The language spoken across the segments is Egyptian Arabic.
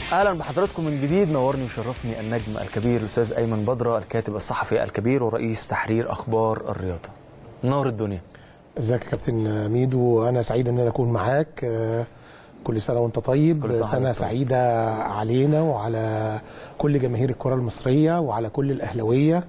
اهلا بحضراتكم من جديد نورني وشرفني النجم الكبير الاستاذ ايمن بدره الكاتب الصحفي الكبير ورئيس تحرير اخبار الرياضه نور الدنيا ازيك يا كابتن ميدو انا سعيد ان انا اكون معاك آه، كل سنه وانت طيب كل سنة سنه وأنت طيب. سعيده علينا وعلى كل جماهير الكره المصريه وعلى كل الاهلاويه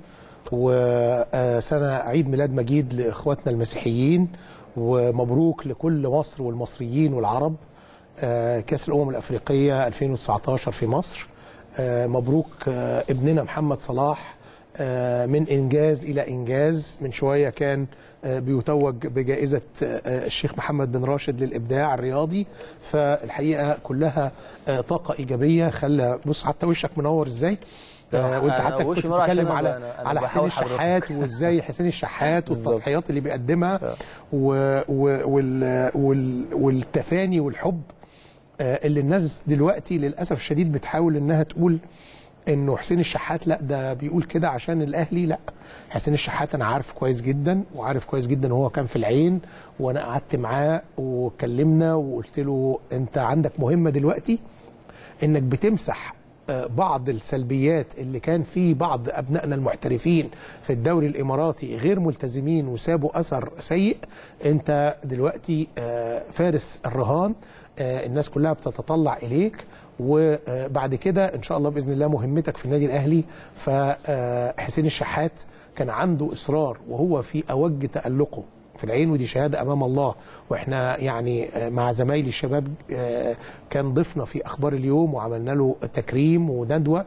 وسنه عيد ميلاد مجيد لاخواتنا المسيحيين ومبروك لكل مصر والمصريين والعرب آه، كاس الامم الافريقيه 2019 في مصر آه، مبروك آه، ابننا محمد صلاح آه، من انجاز الى انجاز من شويه كان آه، بيتوج بجائزه آه، الشيخ محمد بن راشد للابداع الرياضي فالحقيقه كلها آه، طاقه ايجابيه خلى بص حتى وشك منور ازاي آه، وانت أنا حتى وشي كنت منور عشان بتتكلم أنا- على أنا- أنا على حسين بحاول حضرتك. الشحات وازاي حسين الشحات بالظبط. والتضحيات اللي بيقدمها و و وال وال والتفاني والحب آه، اللي الناس دلوقتي للاسف الشديد بتحاول انها تقول انه حسين الشحات لا ده بيقول كده عشان الاهلي لا حسين الشحات انا عارف كويس جدا وعارف كويس جدا هو كان في العين وانا قعدت معاه وكلمنا وقلت له انت عندك مهمه دلوقتي انك بتمسح آه، بعض السلبيات اللي كان في بعض ابنائنا المحترفين في الدوري الاماراتي غير ملتزمين وسابوا اثر سيء انت دلوقتي آه، فارس الرهان آه، الناس كلها بتتطلع اليك وبعد كده ان شاء الله باذن الله مهمتك في النادي الاهلي فحسين الشحات كان عنده اصرار وهو في اوج تالقه في العين ودي شهاده امام الله واحنا يعني آه، مع زمايلي الشباب آه، كان ضيفنا في اخبار اليوم وعملنا له تكريم وندوه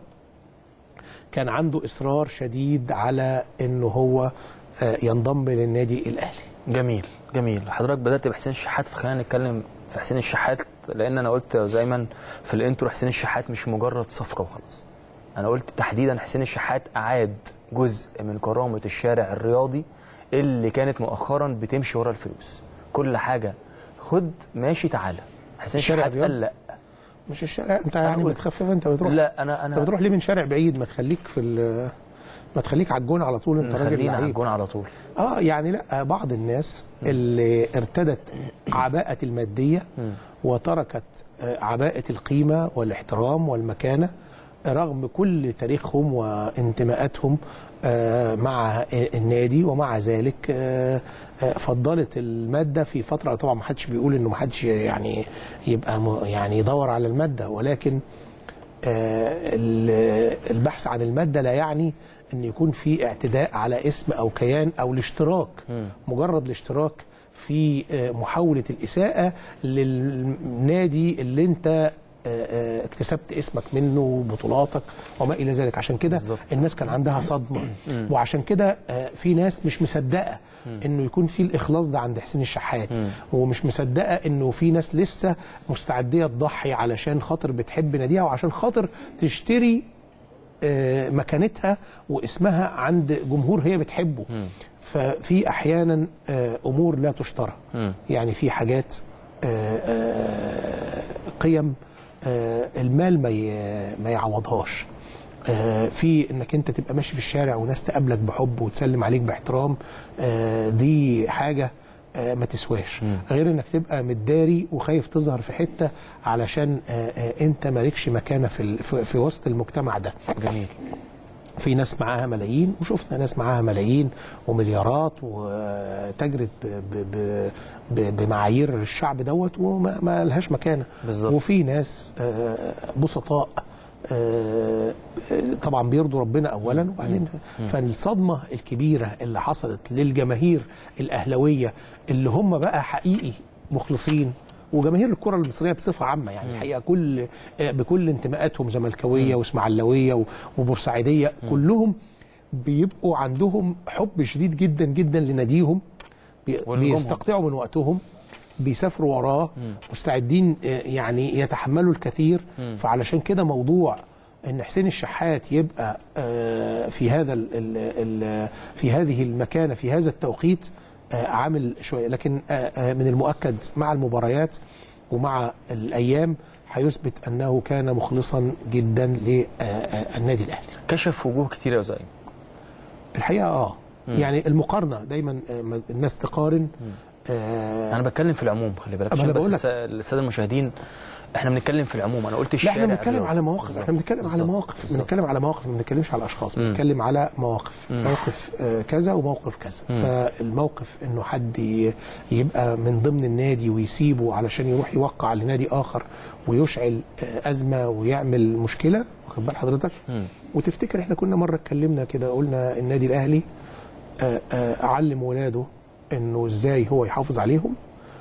كان عنده اصرار شديد على انه هو آه، ينضم للنادي الاهلي جميل جميل حضرتك بدات بحسين الشحات فخلينا نتكلم في حسين الشحات لان انا قلت زي ما في الانترو حسين الشحات مش مجرد صفقه وخلاص انا قلت تحديدا حسين الشحات اعاد جزء من كرامه الشارع الرياضي اللي كانت مؤخرا بتمشي ورا الفلوس كل حاجه خد ماشي تعالى حسين الشارع الشحات الرياضي؟ قال لا مش الشارع انت يعني قلت- بتخفف انت بتروح لا انا انت انا بتروح ليه من شارع بعيد ما تخليك في ال- ما تخليك على الجون على طول انت راجل خلينا على لعيب الجون على طول اه يعني لا بعض الناس اللي ارتدت عباءة المادية وتركت آه، عباءة القيمة والاحترام والمكانة رغم كل تاريخهم وانتماءاتهم آه، مع النادي ومع ذلك آه، آه، فضلت المادة في فترة طبعا ما حدش بيقول انه ما حدش يعني يبقى م- يعني يدور على المادة ولكن آه، ال- البحث عن المادة لا يعني أن يكون في اعتداء على اسم أو كيان أو الاشتراك مجرد الاشتراك في آه، محاولة الإساءة للنادي اللي أنت آه، آه، اكتسبت اسمك منه بطولاتك وما الى ذلك عشان كده بالظبط. الناس كان عندها صدمه وعشان كده آه، في ناس مش مصدقه انه يكون في الاخلاص ده عند حسين الشحات ومش مصدقه انه في ناس لسه مستعديه تضحي علشان خاطر بتحب ناديها وعشان خاطر تشتري آه، مكانتها واسمها عند جمهور هي بتحبه ففي احيانا آه، امور لا تشترى يعني في حاجات آه، آه، قيم آه، المال ما ي- ما يعوضهاش آه، في انك انت تبقى ماشي في الشارع وناس تقابلك بحب وتسلم عليك باحترام آه، دي حاجه آه، ما تسواش غير انك تبقى متداري وخايف تظهر في حته علشان آه، آه، انت مالكش مكانه في ال- في في وسط المجتمع ده جميل في ناس معاها ملايين وشفنا ناس معاها ملايين ومليارات وتجرت ب- ب- ب- ب- بمعايير الشعب دوت وما ما لهاش مكانه بالظبط. وفي ناس آه، بسطاء آه، طبعا بيرضوا ربنا اولا وبعدين فالصدمه الكبيره اللي حصلت للجماهير الاهلاويه اللي هم بقى حقيقي مخلصين وجماهير الكره المصريه بصفه عامه يعني الحقيقه كل آه، بكل انتماءاتهم زملكاويه واسماعيلاويه و- وبورسعيديه كلهم بيبقوا عندهم حب شديد جدا جدا لناديهم بي- ولنجومهم. بيستقطعوا من وقتهم بيسافروا وراه مستعدين آه، يعني يتحملوا الكثير فعلشان كده موضوع ان حسين الشحات يبقى آه، في هذا ال ال ال في هذه المكانه في هذا التوقيت آه، عامل شويه لكن آه، آه، من المؤكد مع المباريات ومع الايام هيثبت انه كان مخلصا جدا للنادي الاهلي كشف وجوه كتير يا زعيم الحقيقه اه يعني المقارنه دايما آه، ما الناس تقارن آه، انا بتكلم في العموم خلي بالك أما عشان أنا بقول بس لك- الس- الساده المشاهدين احنا بنتكلم في العموم انا قلت لا الشارع احنا بنتكلم قبل على مواقف بالظبط. احنا بنتكلم على بالظبط. مواقف بالظبط. بنتكلم على مواقف ما بنتكلمش على اشخاص مم. بنتكلم على مواقف مم. موقف آه، كذا وموقف كذا مم. فالموقف انه حد ي- يبقى من ضمن النادي ويسيبه علشان يروح يوقع لنادي اخر ويشعل آه، ازمه ويعمل مشكله واخد بال حضرتك مم. وتفتكر احنا كنا مره اتكلمنا كده قلنا النادي الاهلي آه، آه، علم ولاده انه ازاي هو يحافظ عليهم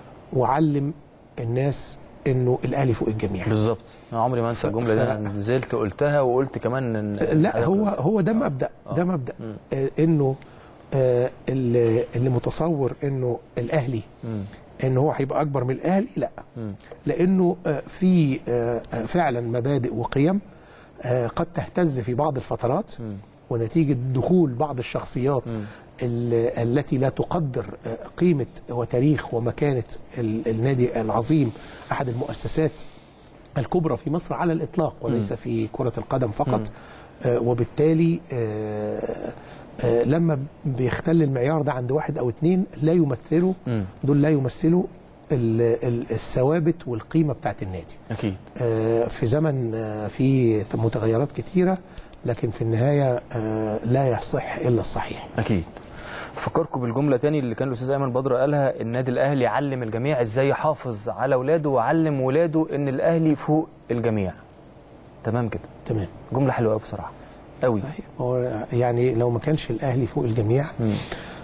وعلم الناس انه الاهلي فوق الجميع بالظبط انا عمري ما انسى الجمله دي انا نزلت قلتها وقلت كمان ان لا هو هو ده مبدا ده مبدا مم. آه، انه آه، اللي اللي متصور انه الاهلي مم. ان هو هيبقى اكبر من الاهلي لا مم. لانه آه، في آه، آه، فعلا مبادئ وقيم آه، قد تهتز في بعض الفترات مم. ونتيجه دخول بعض الشخصيات مم. ال- التي لا تقدر آه، قيمه وتاريخ ومكانه ال- النادي العظيم احد المؤسسات الكبرى في مصر على الاطلاق وليس في كره القدم فقط آه، وبالتالي آه، آه، لما بيختل المعيار ده عند واحد او اتنين لا يمثلوا مم. دول لا يمثلوا ال- ال- الثوابت والقيمه بتاعت النادي اكيد آه، في زمن آه، فيه متغيرات كتيره لكن في النهايه آه، لا يصح الا الصحيح اكيد فكركم بالجمله تاني اللي كان الاستاذ ايمن بدر قالها النادي الاهلي علم الجميع ازاي يحافظ على اولاده وعلم ولاده ان الاهلي فوق الجميع تمام كده تمام جمله حلوه قوي بصراحه قوي صحيح هو يعني لو ما كانش الاهلي فوق الجميع مم.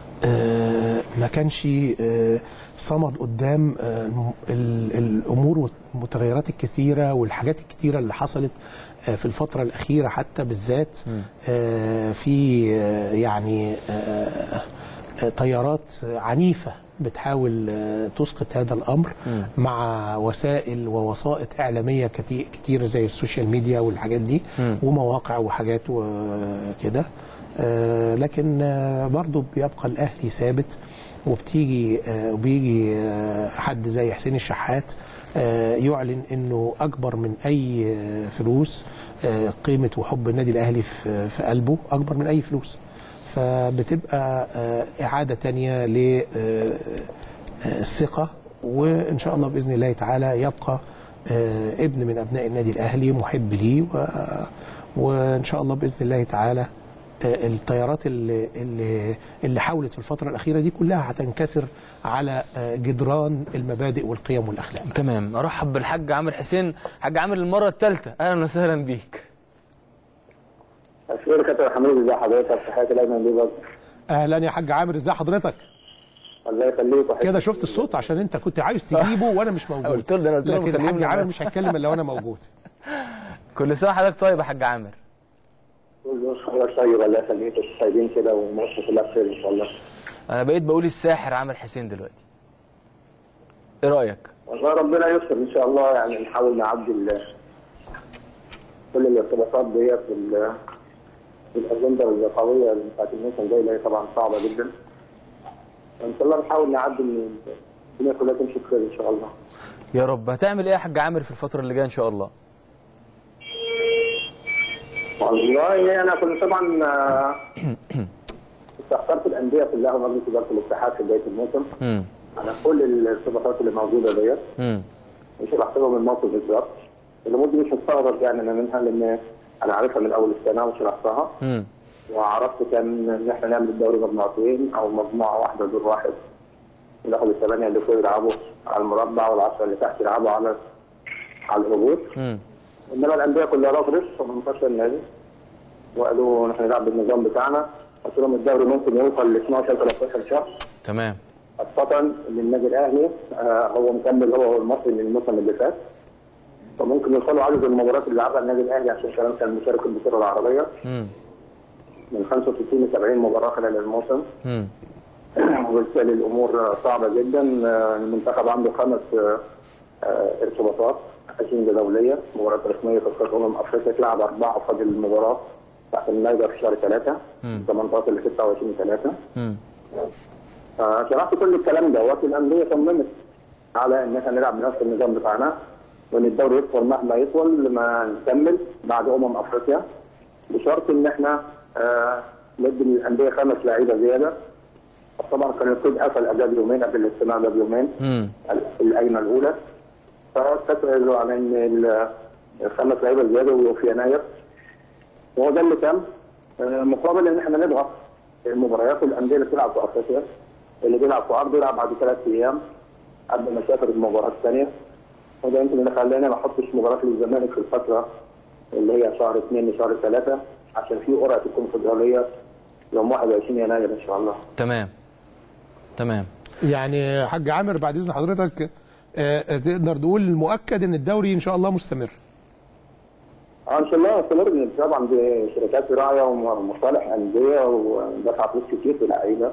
آه، ما كانش آه، صمد قدام آه، الم- ال- الامور والمتغيرات الكثيره والحاجات الكثيره اللي حصلت آه، في الفتره الاخيره حتى بالذات مم. آه، في آه، يعني آه، آه، تيارات عنيفه بتحاول آه، تسقط هذا الامر مم. مع وسائل ووسائط اعلاميه كتي- كتيره زي السوشيال ميديا والحاجات دي مم. ومواقع وحاجات وكده آه، لكن آه، برضو بيبقى الاهلي ثابت وبتيجي آه، وبيجي آه، حد زي حسين الشحات آه، يعلن انه اكبر من اي آه، فلوس آه، قيمه وحب النادي الاهلي في في قلبه اكبر من اي فلوس فبتبقى آه، اعاده تانية للثقه وان شاء الله باذن الله تعالى يبقى آه، ابن من ابناء النادي الاهلي محب ليه و... وان شاء الله باذن الله تعالى آه، التيارات اللي اللي اللي حاولت في الفتره الاخيره دي كلها هتنكسر على آه، جدران المبادئ والقيم والاخلاق تمام ارحب بالحاج عامر حسين حاج عامر المره الثالثه اهلا وسهلا بيك أشكرك يا كابتن حميد ازي حضرتك تحياتي دايما ليك برضه اهلا يا حاج عامر ازي حضرتك الله يخليك وحياتي. كده شفت الصوت عشان انت كنت عايز تجيبه وانا مش موجود قلت له ده، أنا قلت له لكن خليهم الحاج لما- عامر مش هيتكلم الا وانا موجود كل سنه حضرتك طيب يا حاج عامر كل حضرتك طيب الله يخليك طيبين كده ومصر كلها بخير ان شاء الله انا بقيت بقول الساحر عامر حسين دلوقتي ايه رايك والله ربنا يستر ان شاء الله يعني نحاول نعدي ال- كل الارتباطات ديت بال بالاجنده القويه بتاعت الموسم الجاي اللي هي طبعا صعبه جدا ان شاء الله نحاول نعدي ان الدنيا كلها تمشي بخير ان شاء الله يا رب هتعمل ايه يا حاج عامر في الفتره اللي جايه ان شاء الله والله انا كنت طبعا آه، استخسرت الانديه كلها ومجلس اداره الاتحاد في بدايه الموسم امم على كل الارتباطات اللي موجوده ديت امم مش شرحت لهم الموقف بالظبط الامور دي مش مستغرب يعني انا منها لان انا عارفها من اول السنه وشرحتها امم وعرفت كان ان احنا نعمل الدوري مجموعتين او مجموعه واحده دور واحد وناخد الثمانيه اللي فوق يلعبوا على المربع والعشره اللي تحت يلعبوا على على الهبوط امم انما الانديه كلها رفضت 18 نادي وقالوا نحن نلعب بالنظام بتاعنا قلت لهم الدوري ممكن يوصل ل 12 13 شهر تمام خاصة ان النادي الاهلي آه، هو مكمل هو والمصري من الموسم اللي فات فممكن يوصلوا عدد المباريات اللي لعبها النادي الاهلي عشان كمان كان مشارك في البطولة العربية امم من 65 ل 70 مباراة خلال الموسم امم وبالتالي الامور صعبة جدا آه، المنتخب عنده خمس آه، آه، ارتباطات اجنده دولية مباراة رسمية في كأس امم افريقيا تلعب اربعة وفاضل المباراة تحت النيجر في شهر ثلاثة مم. 18 ل 26 3 امم فشرحت كل الكلام دوت الانديه صممت على ان احنا نلعب بنفس النظام بتاعنا وان الدوري يطول مهما يطول ما نكمل بعد امم افريقيا بشرط ان احنا آه ندي للانديه خمس لعيبه زياده طبعا كان القيد قفل قبل يومين قبل الاجتماع ده بيومين امم الأيمة الأولى فاتفقوا على إن ال- الخمس لعيبة زيادة في يناير وهو ده اللي تم آه، مقابل إن إحنا نضغط المباريات الأندية اللي بتلعب في أفريقيا اللي بيلعب في عرض يلعب بعد ثلاث أيام قبل ما يسافر المباراة الثانية وده يمكن اللي خلانا ما احطش مباراة للزمالك في الفترة اللي هي شهر اثنين لشهر ثلاثة عشان في قرعة الكونفدرالية يوم 21 يناير إن شاء الله. تمام تمام يعني حاج عامر بعد اذن حضرتك آه، آه، تقدر تقول المؤكد ان الدوري ان شاء الله مستمر اه ان شاء الله استمر طبعا بشركات راعيه ومصالح انديه ودفع فلوس كتير في اللعيبه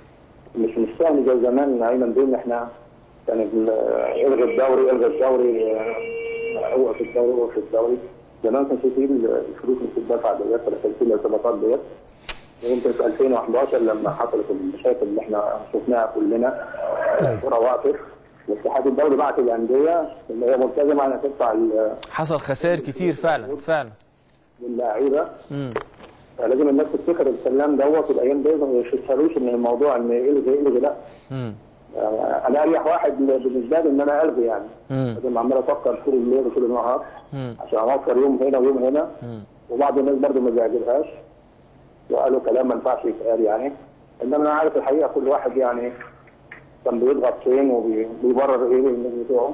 مش مش سهل زي زمان ايمن بين احنا كان ال- الغي الدوري الغي الدوري آه، اوقف الدوري اوقف الدوري زمان كان في الفلوس اللي بتدفع ديت ولا كان في الارتباطات ديت يمكن في 2011 لما حصلت المشاكل اللي احنا شفناها كلنا الكره وقفت الاتحاد الدولي بعت الانديه اللي هي ملتزمه انها تدفع ال- حصل خسائر كتير فعلا فعلا للاعيبه امم فلازم الناس تفتكر الكلام دوت الايام دي ما يفكروش ان الموضوع ان الغي الغي لا امم يعني انا اريح واحد بالنسبه لي ان انا الغي يعني امم لازم عمال افكر طول الليل وطول النهار امم عشان اوفر يوم هنا ويوم هنا مم. وبعض الناس برضه ما بيعجبهاش وقالوا كلام ما ينفعش يتقال يعني انما انا عارف الحقيقه كل واحد يعني كان بيضغط فين وبيبرر ايه للناس بتوعه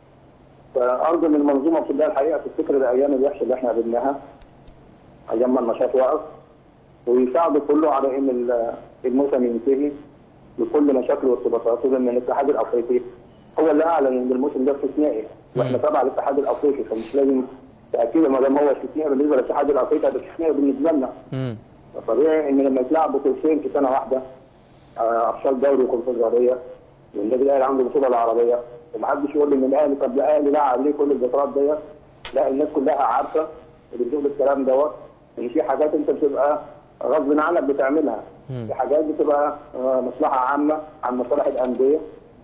فارجو ان المنظومه كلها الحقيقه تفتكر الايام الوحشه اللي احنا قابلناها ايام ما النشاط وقف ويساعدوا كله على ان ال- الموسم ينتهي بكل مشاكله وارتباطاته لان الاتحاد الافريقي هو اللي اعلن ان الموسم ده استثنائي واحنا تبع الاتحاد الافريقي فمش لازم تاكيد ما دام هو استثنائي بالنسبه للاتحاد الافريقي هيبقى استثنائي بالنسبه لنا امم فطبيعي ان لما يتلعبوا كورسين في سنه واحده آه، ابطال دوري وكونفدراليه والنادي الاهلي عنده بطوله العربيه ومحدش يقول لي ان الاهلي طب الاهلي لعب ليه كل البطولات ديت لا الناس كلها عارفه اللي بتقول الكلام دوت ان في حاجات انت بتبقى غصب عنك بتعملها في حاجات بتبقى آه، مصلحه عامه عن مصالح الانديه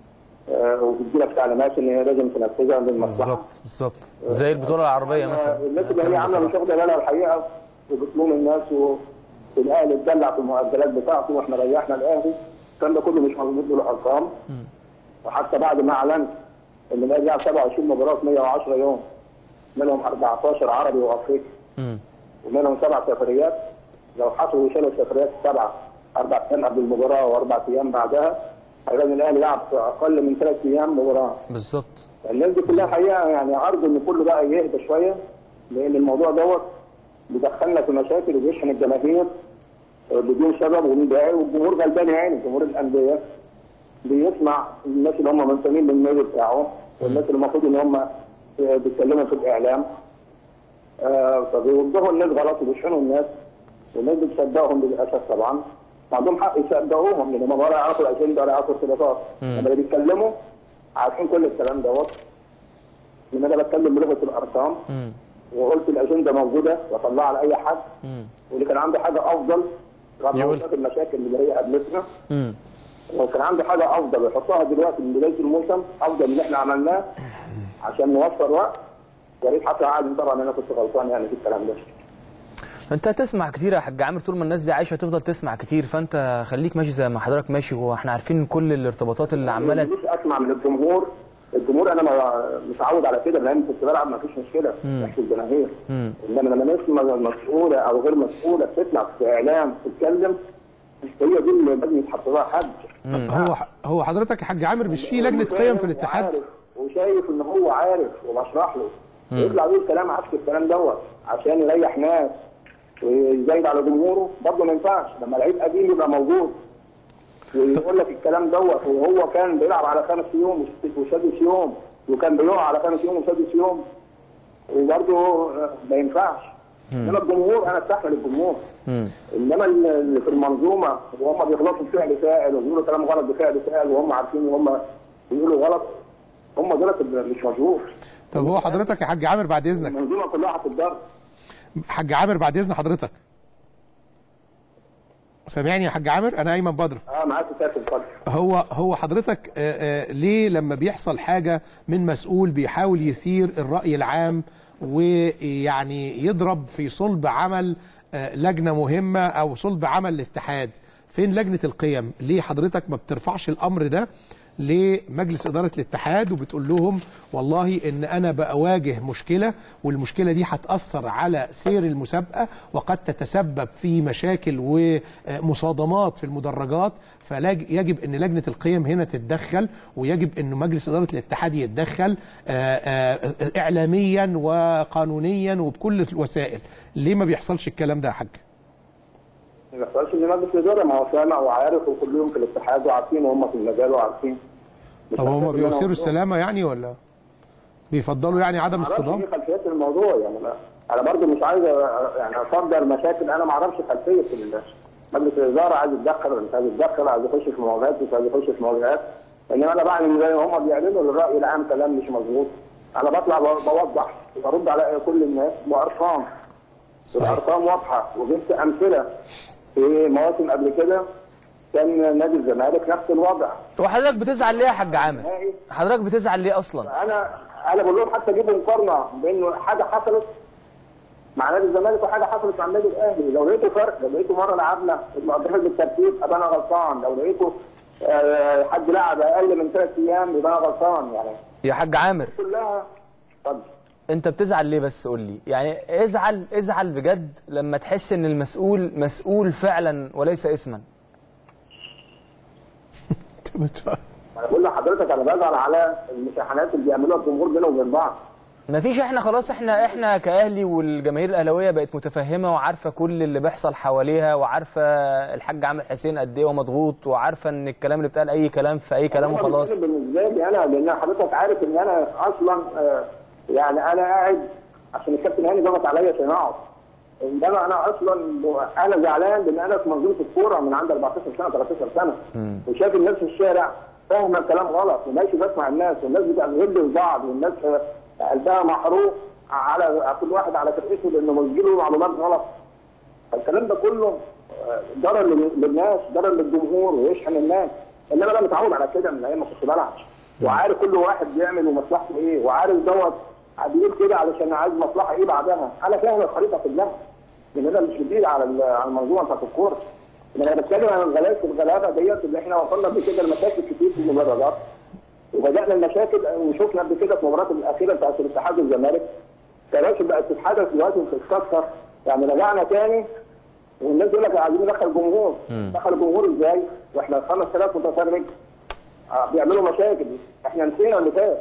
آه، وبتجي لك تعليمات ان هي لازم تنفذها للمصلحه بالظبط بالظبط زي البطوله العربيه مثلا الناس اللي هي كلام عامله مش بصراحة. واخده بالها الحقيقه وبتلوم الناس والاهلي اتدلع في المؤجلات بتاعته واحنا ريحنا الاهلي الكلام ده كله مش مظبوط بالارقام وحتى بعد ما اعلنت ان الاهلي لعب 27 مباراه في 110 يوم منهم 14 عربي وافريقي امم ومنهم سبع سفريات لو حصلوا وشالوا السفريات السبعه اربع ايام قبل المباراه واربع ايام بعدها هيلاقي ان الاهلي لعب في اقل من ثلاث ايام مباراه بالظبط الناس دي كلها حقيقه يعني ارجو ان كله بقى يهدى شويه لان الموضوع دوت بيدخلنا في مشاكل وبيشحن الجماهير بدون سبب ومضايق والجمهور غلبان يعني جمهور الانديه بيسمع الناس اللي هم منتمين للنادي بتاعهم والناس اللي المفروض ان هم بيتكلموا في الاعلام آه، فبيوجهوا الناس غلط وبيشحنوا الناس والناس بتصدقهم للاسف طبعا عندهم حق يصدقوهم لان هم ولا يعرفوا الاجنده ولا يعرفوا الارتباطات لما اللي بيتكلموا عارفين كل الكلام دوت لان انا بتكلم بلغه الارقام امم وقلت الاجنده موجوده واطلعها على اي حد امم واللي كان عنده حاجه افضل رغم يقول. وجود المشاكل اللي هي قابلتنا امم لو كان عنده حاجه افضل يحطها دلوقتي من بدايه الموسم افضل من اللي احنا عملناه عشان نوفر وقت يا ريت حتى عادي طبعا انا كنت غلطان يعني في الكلام ده انت هتسمع كتير يا حاج عامر طول ما الناس دي عايشه هتفضل تسمع كتير فانت خليك ماشي زي ما حضرتك ماشي واحنا عارفين كل الارتباطات اللي عماله مش اسمع من الجمهور الجمهور انا ما متعود على كده لان كنت بلعب ما فيش مشكله تحت الجماهير مم. انما لما نسمع مسؤوله او غير مسؤوله بتطلع في اعلام تتكلم هي دي اللي لازم يتحط لها حد هو هو حضرتك يا حاج عامر مش في لجنه قيم في الاتحاد وعارف وشايف ان هو عارف وبشرح له يطلع يقول كلام عكس الكلام دوت عشان يريح ناس ويزايد على جمهوره برضه ما ينفعش لما لعيب قديم يبقى موجود ويقول لك الكلام دوت وهو كان بيلعب على خمس يوم وسادس يوم وكان بيقع على خمس يوم وسادس يوم وبرضه ما ينفعش انما الجمهور انا استحمل الجمهور مم. انما اللي في المنظومه وهم بيغلطوا بفعل فاعل وبيقولوا كلام غلط بفعل فاعل وهم عارفين وهم بيقولوا غلط هم دول مش مظبوط طب هو حضرتك يا حاج عامر بعد اذنك المنظومه كلها هتتضرب حاج عامر بعد اذن حضرتك سامعني يا حاج عامر انا ايمن بدر اه معاك كابتن اتفضل هو هو حضرتك آه، آه، ليه لما بيحصل حاجه من مسؤول بيحاول يثير الراي العام ويعني يضرب في صلب عمل آه، لجنه مهمه او صلب عمل الاتحاد فين لجنه القيم ليه حضرتك ما بترفعش الامر ده لمجلس اداره الاتحاد وبتقول لهم والله ان انا بواجه مشكله والمشكله دي هتاثر على سير المسابقه وقد تتسبب في مشاكل ومصادمات في المدرجات فيجب ان لجنه القيم هنا تتدخل ويجب ان مجلس اداره الاتحاد يتدخل آه، آه، اعلاميا وقانونيا وبكل الوسائل ليه ما بيحصلش الكلام ده يا حاج ما يحصلش ان مجلس الاداره ما هو سامع وعارف وكلهم في الاتحاد وعارفين وهم في المجال وعارفين طب هم بيثيروا السلامه يعني ولا بيفضلوا يعني عدم معرفش الصدام ايه خلفيات الموضوع يعني أنا- انا برضو مش عايز أ- يعني اصدر مشاكل انا ما اعرفش خلفيه ال- مجلس الاداره عايز يتدخل ولا مش عايز يتدخل عايز يخش في مواجهات مش عايز يخش في مواجهات انما انا بعلن زي ما هم بيعلنوا للراي العام كلام مش مظبوط انا بطلع ب- بوضح برد على كل الناس بارقام الارقام واضحه وجبت امثله في مواسم قبل كده كان نادي الزمالك نفس الوضع وحضرتك بتزعل ليه يا حاج عامر نهائي حضرتك بتزعل ليه اصلا انا انا بقول لهم حتى جيبوا مقارنه بانه حاجه حصلت مع نادي الزمالك وحاجه حصلت مع النادي الاهلي لو لقيته فرق لو لقيته مره لعبنا المقدمات بالترتيب ابقى انا غلطان لو لقيته آه، حد لعب اقل من ثلاث ايام يبقى انا غلطان يعني يا حاج عامر كلها اتفضل انت بتزعل ليه بس قول لي يعني ازعل ازعل بجد لما تحس ان المسؤول مسؤول فعلا وليس اسما انا بقول لحضرتك انا بزعل على المشاحنات اللي بيعملوها الجمهور بينهم وبين بعض مفيش احنا خلاص احنا احنا كاهلي والجماهير الاهلاويه بقت متفهمه وعارفه كل اللي بيحصل حواليها وعارفه الحاج عامر حسين قد ايه هو مضغوط وعارفه ان الكلام اللي بتقال اي كلام في اي كلام هو وخلاص بيتكلم بالنسبه لي انا لان حضرتك عارف ان انا اصلا آه، يعني انا قاعد عشان الكابتن هاني ضغط عليا عشان اقعد انما انا اصلا انا زعلان لان انا في منظومه الكوره من عند 14 سنه 13 سنه وشايف الناس في الشارع فاهمه الكلام غلط وماشي بسمع الناس والناس بتغل لبعض والناس آه، قلبها محروق على كل واحد على فرقته لانه مسجله معلومات غلط الكلام ده كله آه، ضرر لل- للناس ضرر للجمهور ويشحن الناس انما انا متعود على كده من ايام ما كنت بلعب وعارف كل واحد بيعمل ومصلحته ايه وعارف دوت بيقول كده علشان عايز مصلحه ايه بعدها انا فاهم الخريطه كلها لان انا مش جديد على ال- على المنظومه بتاعت الكوره إن انا بتكلم عن الغلاسه الغلابه ديت اللي احنا وصلنا قبل كده لمشاكل كتير في المدرجات وبدانا المشاكل وشفنا قبل كده في المباراه الاخيره بتاعت الاتحاد والزمالك كراسي بقت تتحدث دلوقتي وتتكسر يعني رجعنا تاني والناس يقول لك عايزين ندخل جمهور دخل الجمهور ازاي واحنا 5000 متفرج آه، بيعملوا مشاكل احنا نسينا اللي فات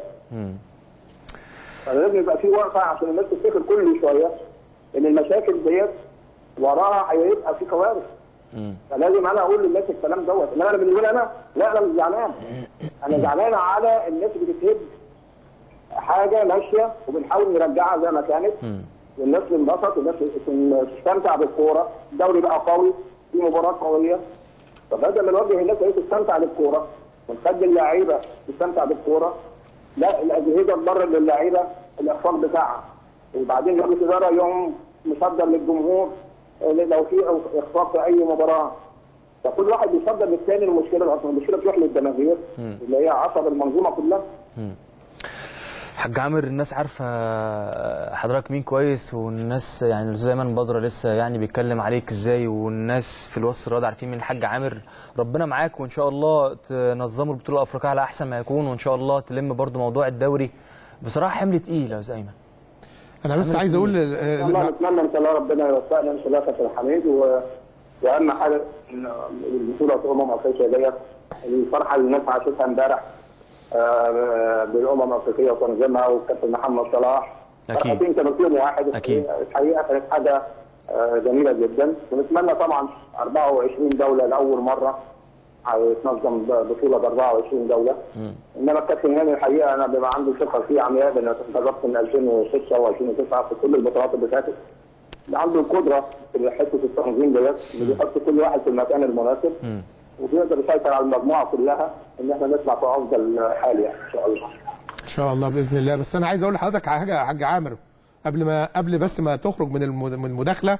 فلازم يبقى في وقفه عشان الناس تفتكر كل شويه ان المشاكل ديت وراها هيبقى في كوارث فلازم انا اقول للناس الكلام دوت انما انا بالنسبه لي انا لا انا مش زعلان انا زعلان على الناس اللي بتهد حاجه ماشيه وبنحاول نرجعها زي ما كانت والناس تنبسط والناس تستمتع بالكوره الدوري بقى قوي في مباراه قويه فبدل ما نوجه الناس هي تستمتع بالكوره ونخلي اللعيبه تستمتع بالكوره لا الاجهزه تبرر للعيبه الاخفاق بتاعها وبعدين مجلس الاداره يوم مصدر للجمهور آه، لو في اخفاق في اي مباراه فكل واحد بيصدر للثاني المشكله اصلا المشكله بتروح للجماهير اللي هي عصب المنظومه كلها حاج عامر الناس عارفه حضرتك مين كويس والناس يعني زي ما بدر لسه يعني بيتكلم عليك ازاي والناس في الوسط الرياضي عارفين مين الحاج عامر ربنا معاك وان شاء الله تنظموا البطوله الافريقيه على احسن ما يكون وان شاء الله تلم برضو موضوع الدوري بصراحه حمل تقيل يا استاذ ايمن انا بس عايز اقول ان شاء الله نتمنى ان شاء الله ربنا يوفقنا ان شاء الله كابتن حميد و... واهم حاجه إن البطوله امم افريقيا ديت الفرحه اللي الناس عاشتها امبارح آه، بالامم الافريقيه وتنظيمها والكابتن محمد صلاح أكيد. فرحتين كانوا فيهم واحد أكيد. الحقيقه كانت حاجه آه، جميله جدا ونتمنى طبعا 24 دوله لاول مره هيتنظم بطوله ب 24 دوله انما الكابتن هاني الحقيقه انا بيبقى عندي ثقه فيه عمياء لان انتظرت من 2006 و2009 في كل البطولات اللي فاتت اللي عنده القدره في حته التنظيم ديت اللي بيحط كل واحد في المكان المناسب وبيقدر يسيطر على المجموعه كلها ان احنا نطلع في افضل حال يعني ان شاء الله. ان شاء الله باذن الله بس انا عايز اقول لحضرتك على حاجه يا حاج عامر قبل ما قبل بس ما تخرج من المد- من المداخله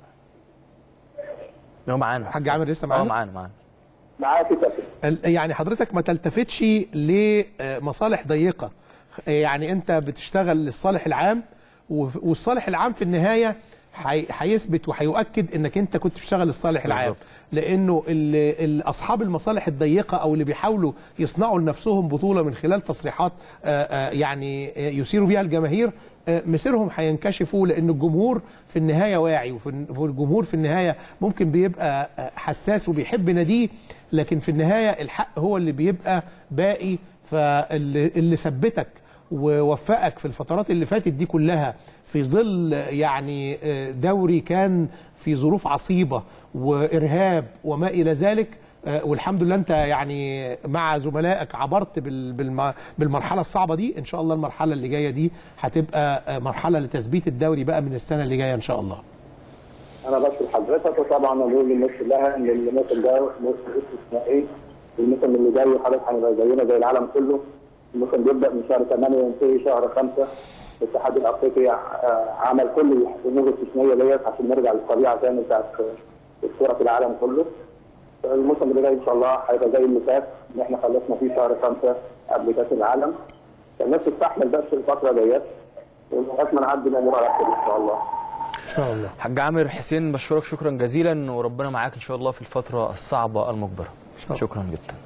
هو معانا حاج عامر لسه اه معانا معانا معانا معاك يا كابتن ال- يعني حضرتك ما تلتفتش لمصالح ضيقه يعني انت بتشتغل للصالح العام وف- والصالح العام في النهايه هي- هيثبت وهيؤكد انك انت كنت بتشتغل الصالح العام بالظبط. لانه ال- ال- اصحاب المصالح الضيقه او اللي بيحاولوا يصنعوا لنفسهم بطوله من خلال تصريحات آه، آه، يعني آه، يثيروا بيها الجماهير آه، مسيرهم هينكشفوا لان الجمهور في النهايه واعي وفي- والجمهور في النهايه ممكن بيبقى آه، حساس وبيحب ناديه لكن في النهايه الحق هو اللي بيبقى باقي فاللي اللي ثبتك ووفقك في الفترات اللي فاتت دي كلها في ظل يعني آه، دوري كان في ظروف عصيبة وإرهاب وما إلى ذلك آه، والحمد لله أنت يعني مع زملائك عبرت بال- بالم- بالمرحلة الصعبة دي إن شاء الله المرحلة اللي جاية دي هتبقى آه، مرحلة لتثبيت الدوري بقى من السنة اللي جاية إن شاء الله انا بشكر حضرتك وطبعا اقول للناس كلها ان الموسم ده موسم استثنائي والموسم اللي جاي خلاص هنبقى زينا زي العالم كله الموسم بيبدا من شهر 8 وينتهي شهر 5 الاتحاد الافريقي آه، عمل كل الامور الاستثنائيه ديت عشان نرجع للطبيعه تاني بتاعت الكوره في العالم كله الموسم اللي جاي ان شاء الله هيبقى زي اللي فات ان احنا خلصنا فيه شهر 5 قبل كاس العالم الناس تستحمل بس الفتره ديت ولغايه ما نعدي الامور على خير ان شاء الله إن شاء الله حاج عامر حسين بشكرك شكرا جزيلا وربنا معاك ان شاء الله في الفتره الصعبه المقبره شاء الله. شكرا جدا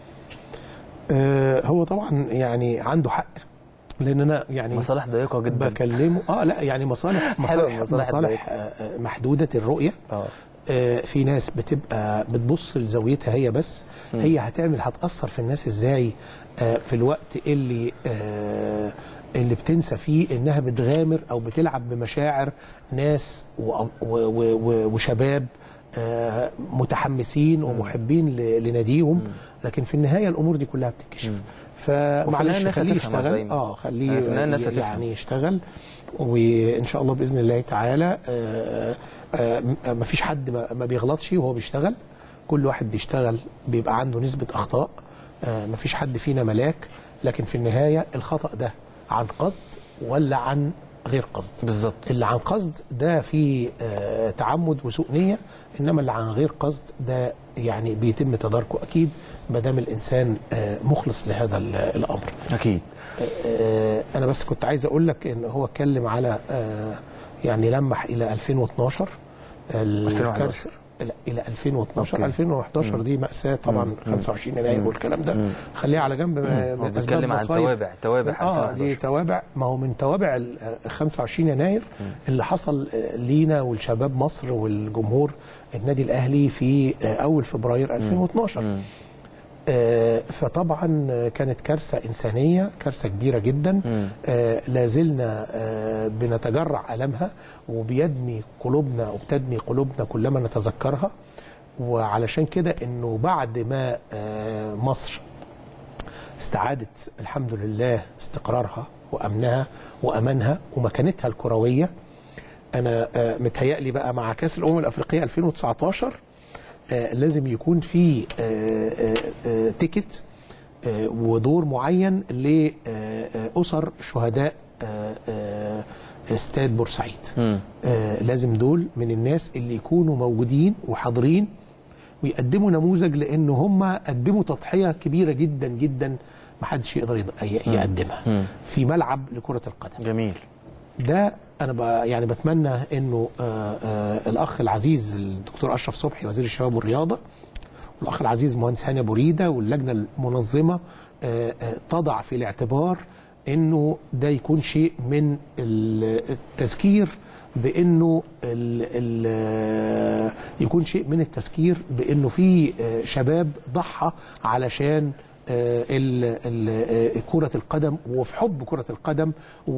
آه، هو طبعا يعني عنده حق لأن أنا يعني مصالح ضيقه جدا بكلمه اه لا يعني مصالح حلوة مصالح المصالح مصالح آه، آه، محدوده الرؤيه اه آه، في ناس بتبقى بتبص لزاويتها هي بس هي هتعمل هتاثر في الناس ازاي آه، في الوقت اللي آه، اللي بتنسى فيه انها بتغامر او بتلعب بمشاعر ناس و- و- و- و- وشباب آه، متحمسين ومحبين ل- لناديهم لكن في النهايه الامور دي كلها بتتكشف فمعلش الناس خليه هتفهم يا يشتغل زعيم. اه يعني خليه في النهاية الناس هتفهم. يعني يشتغل وان شاء الله باذن الله تعالى آه، آه، ما فيش حد ما ما بيغلطش وهو بيشتغل كل واحد بيشتغل بيبقى عنده نسبه اخطاء ما فيش حد فينا ملاك لكن في النهايه الخطا ده عن قصد ولا عن غير قصد بالظبط اللي عن قصد ده فيه آه، تعمد وسوء نيه انما اللي عن غير قصد ده يعني بيتم تداركه اكيد ما دام الانسان آه، مخلص لهذا ال- الامر اكيد آه، انا بس كنت عايز اقول لك ان هو اتكلم على آه، يعني لمح الى 2012 2011. الكارثه لا الى 2012 أوكي. 2011 دي ماساه طبعا 25 يناير والكلام ده خليها على جنب من هو أسباب بيتكلم عن مصايب. توابع توابع اه دي 2011. توابع ما هو من توابع ال 25 يناير اللي حصل آه، لينا والشباب مصر والجمهور النادي الاهلي في آه، اول فبراير 2012 آه، فطبعا آه، كانت كارثه انسانيه كارثه كبيره جدا آه، لازلنا آه، بنتجرع المها وبيدمي قلوبنا وبتدمي قلوبنا كلما نتذكرها وعلشان كده انه بعد ما آه، مصر استعادت الحمد لله استقرارها وامنها وامانها ومكانتها الكرويه انا آه، متهيألي بقى مع كاس الامم الافريقيه 2019 آه، لازم يكون في آه، آه، آه، تيكت آه، ودور معين لاسر شهداء آه، آه، استاد بورسعيد مم. آه، لازم دول من الناس اللي يكونوا موجودين وحاضرين ويقدموا نموذج لان هم قدموا تضحيه كبيره جدا جدا ما حدش يقدر يض- ي- يقدمها في ملعب لكره القدم جميل ده انا ب يعني بتمنى انه آه آه الاخ العزيز الدكتور اشرف صبحي وزير الشباب والرياضه والاخ العزيز مهندس هاني ابو ريده واللجنه المنظمه آه آه تضع في الاعتبار انه ده يكون شيء من ال- التذكير بانه ال ال يكون شيء من التذكير بانه في آه، شباب ضحى علشان آه، ال- ال- آه، كرة القدم وفي حب كرة القدم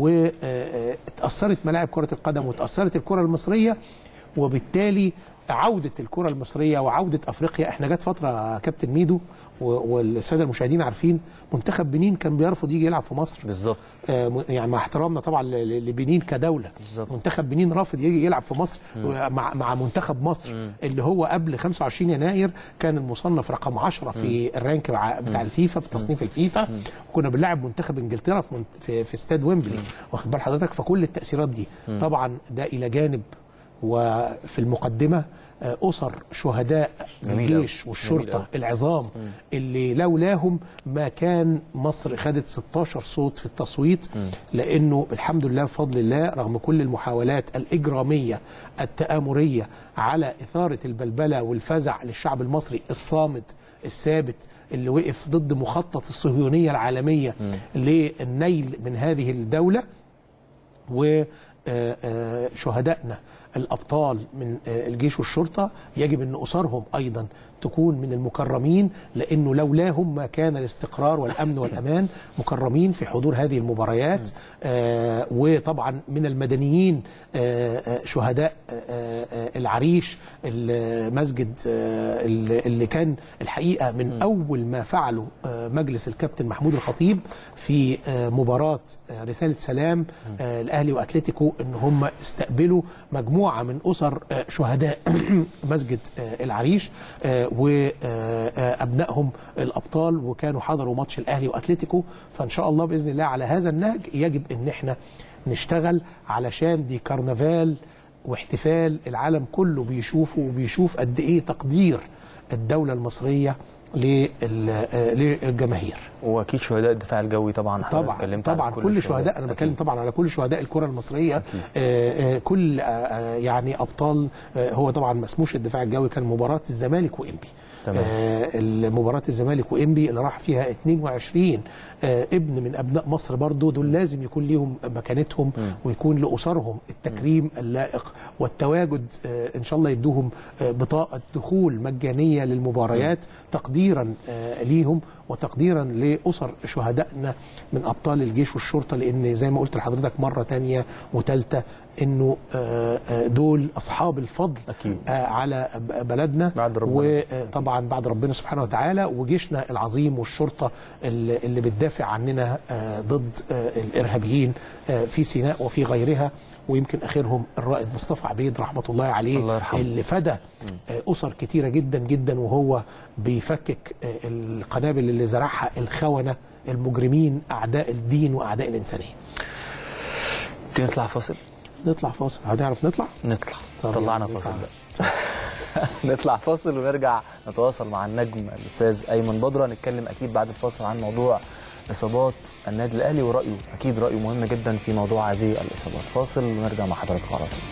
واتأثرت ملاعب كرة القدم وتأثرت الكرة المصرية وبالتالي عودة الكرة المصرية وعودة أفريقيا احنا جت فترة كابتن ميدو و- والسادة المشاهدين عارفين منتخب بنين كان بيرفض يجي يلعب في مصر بالظبط آه، م- يعني مع احترامنا طبعا ل- ل- لبنين كدوله بالظبط. منتخب بنين رافض يجي يلعب في مصر مع مع منتخب مصر اللي هو قبل 25 يناير كان المصنف رقم 10 في الرانك بع- بتاع الفيفا في تصنيف الفيفا وكنا بنلعب منتخب انجلترا في منت- في, في استاد ويمبلي واخد بال حضرتك فكل التاثيرات دي طبعا ده الى جانب وفي المقدمه آه، اسر شهداء جميل الجيش أوي. جميل والشرطه أوي. العظام اللي لولاهم ما كان مصر خدت 16 صوت في التصويت لانه الحمد لله بفضل الله رغم كل المحاولات الاجراميه التآمريه على اثاره البلبله والفزع للشعب المصري الصامت الثابت اللي وقف ضد مخطط الصهيونيه العالميه للنيل من هذه الدوله وشهدائنا الابطال من آه، الجيش والشرطه يجب ان اسرهم ايضا تكون من المكرمين لانه لولاهم ما كان الاستقرار والامن والامان مكرمين في حضور هذه المباريات آه، وطبعا من المدنيين آه، آه، شهداء آه، آه، العريش المسجد آه، اللي اللي كان الحقيقه من اول ما فعله آه، مجلس الكابتن محمود الخطيب في آه، مباراه آه، رساله سلام آه، الاهلي واتلتيكو ان هم استقبلوا مجموعه من اسر آه، شهداء مسجد آه، العريش وابنائهم الابطال وكانوا حضروا ماتش الاهلي واتلتيكو فان شاء الله باذن الله على هذا النهج يجب ان احنا نشتغل علشان دي كرنفال واحتفال العالم كله بيشوفه وبيشوف قد ايه تقدير الدوله المصريه لل- آه، للجماهير واكيد شهداء الدفاع الجوي طبعا حضرتك طبعا اتكلمت على طبعا كل, الشهداء انا أكيد. بتكلم طبعا على كل شهداء الكره المصريه آه آه كل آه آه، يعني ابطال آه هو طبعا ما اسموش الدفاع الجوي كان مباراه الزمالك وانبي تمام. آه مباراه الزمالك وانبي اللي راح فيها 22 آه ابن من ابناء مصر برضو دول لازم يكون ليهم مكانتهم ويكون لاسرهم التكريم اللائق والتواجد آه ان شاء الله يدوهم آه بطاقه دخول مجانيه للمباريات تقديرا آه ليهم وتقديرا لاسر شهدائنا من ابطال الجيش والشرطه لان زي ما قلت لحضرتك مره تانية وثالثه انه آه، آه، دول اصحاب الفضل أكيد. آه، على ب- بلدنا بعد ربنا. وطبعا بعد ربنا سبحانه وتعالى وجيشنا العظيم والشرطه اللي اللي بتدافع عننا آه، ضد آه، الارهابيين آه، في سيناء وفي غيرها ويمكن اخرهم الرائد مصطفى عبيد رحمه الله عليه الله يرحمه. اللي فدى آه، اسر كتيره جدا جدا وهو بيفكك آه، القنابل اللي زرعها الخونه المجرمين اعداء الدين واعداء الانسانيه. ممكن نطلع فاصل نطلع فاصل هنعرف نطلع؟ نطلع طب طلعنا يلا فاصل نطلع. بقى نطلع فاصل ونرجع نتواصل مع النجم الاستاذ ايمن بدره نتكلم اكيد بعد الفاصل عن موضوع اصابات النادي الاهلي ورايه اكيد رايه مهم جدا في موضوع هذه الاصابات فاصل ونرجع مع حضراتكم على طول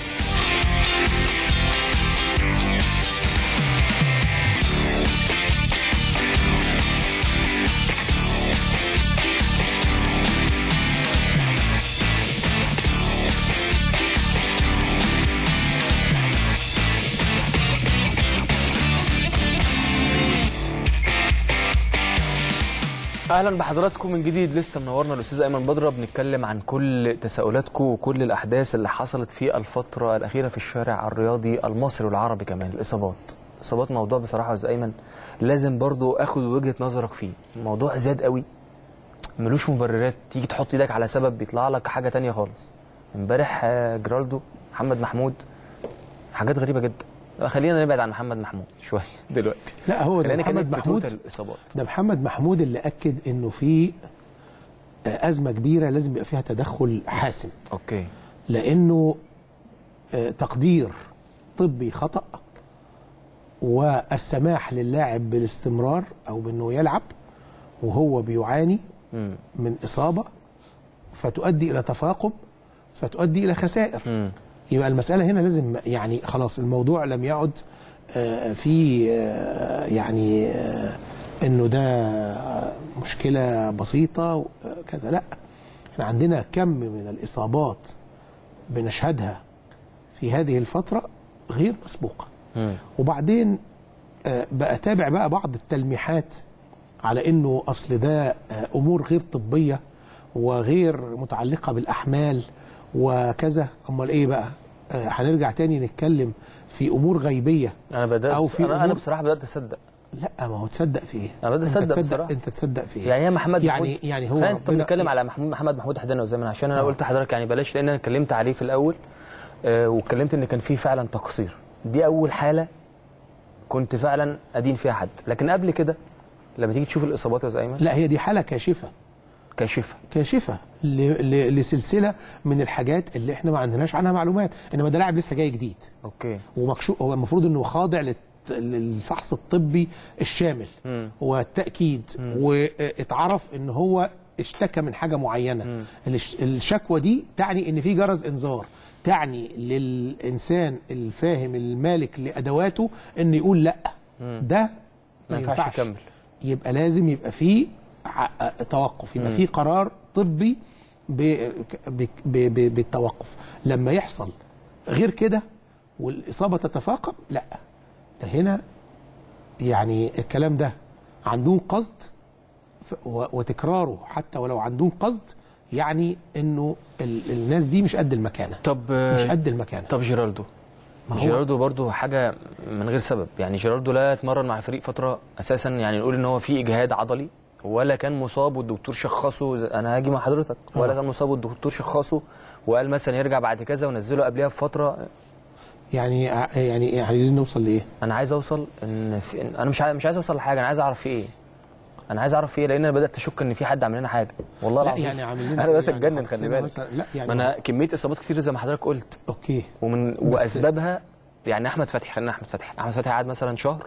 اهلا بحضراتكم من جديد لسه منورنا الاستاذ ايمن بدره بنتكلم عن كل تساؤلاتكم وكل الاحداث اللي حصلت في الفتره الاخيره في الشارع الرياضي المصري والعربي كمان الاصابات اصابات موضوع بصراحه يا استاذ ايمن لازم برضو اخد وجهه نظرك فيه الموضوع زاد قوي ملوش مبررات تيجي تحط ايدك على سبب بيطلع لك حاجه تانية خالص امبارح آه، جرالدو محمد محمود حاجات غريبه جدا خلينا نبعد عن محمد محمود شويه دلوقتي لا هو ده خلينا محمد نتكلم في محمود توتال الاصابات ده محمد محمود اللي اكد انه في آه، ازمه كبيره لازم يبقى فيها تدخل حاسم اوكي لانه آه، تقدير طبي خطا والسماح للاعب بالاستمرار او بانه يلعب وهو بيعاني امم من اصابه فتؤدي الى تفاقم فتؤدي الى خسائر امم يبقى المسألة هنا لازم يعني خلاص الموضوع لم يعد آه، في آه، يعني آه، انه ده مشكلة بسيطة كذا لا احنا عندنا كم من الإصابات بنشهدها في هذه الفترة غير مسبوقة امم وبعدين آه، بقى تابع بقى بعض التلميحات على انه اصل ده آه، امور غير طبيه وغير متعلقه بالاحمال وكذا امال ايه بقى آه، هنرجع تاني نتكلم في امور غيبيه انا بدات أو في انا, أنا أمور- بصراحه بدات اصدق لا ما هو تصدق في ايه أنا بدأت أنت أصدق تصدق بصراحة. انت تصدق في ايه يعني هي محمد يعني محمود يعني هو خلينا طب ربنا- نتكلم على محمود محمد محمود حدانا وزي ما عشان انا آه. قلت لحضرتك يعني بلاش لان انا اتكلمت عليه في الاول آه واتكلمت ان كان في فعلا تقصير دي اول حاله كنت فعلا ادين فيها حد لكن قبل كده لما تيجي تشوف الاصابات يا استاذ ايمن لا هي دي حاله كاشفه كاشفه كاشفه ل- ل- لسلسله من الحاجات اللي احنا ما عندناش عنها معلومات انما ده لاعب لسه جاي جديد اوكي ومكشوف هو المفروض انه خاضع للت- للفحص الطبي الشامل والتاكيد واتعرف ان هو اشتكى من حاجه معينه الش- الشكوى دي تعني ان في جرس انذار تعني للانسان الفاهم المالك لادواته ان يقول لا ده ما ينفعش يكمل يبقى لازم يبقى فيه ع- توقف يبقى فيه قرار طبي ب- ب- ب- ب- بالتوقف لما يحصل غير كده والاصابه تتفاقم لا ده هنا يعني الكلام ده عندهم قصد ف- و- وتكراره حتى ولو عندهم قصد يعني انه ال- الناس دي مش قد المكانه طب مش قد المكانه طب جيراردو ما هو- جيراردو برضو حاجه من غير سبب يعني جيراردو لا اتمرن مع الفريق فتره اساسا يعني نقول ان هو في اجهاد عضلي ولا كان مصاب والدكتور شخصه زي- انا هاجي مع حضرتك ولا آه. كان مصاب والدكتور شخصه وقال مثلا يرجع بعد كذا ونزله قبلها بفتره يعني ع- يعني عايزين نوصل لايه؟ انا عايز اوصل ان في إن انا مش عايز مش عايز اوصل لحاجه انا عايز اعرف في ايه انا عايز اعرف في ايه لان انا بدات اشك ان في حد عامل لنا حاجه والله لا العظيم يعني عامل لنا انا إيه؟ بدات يعني اتجنن حط خلي لنا بالك مثلاً- لا يعني ما انا كميه اصابات كتير زي ما حضرتك قلت اوكي ومن بس- واسبابها يعني احمد فتحي خلينا احمد فتحي احمد فتحي قعد مثلا شهر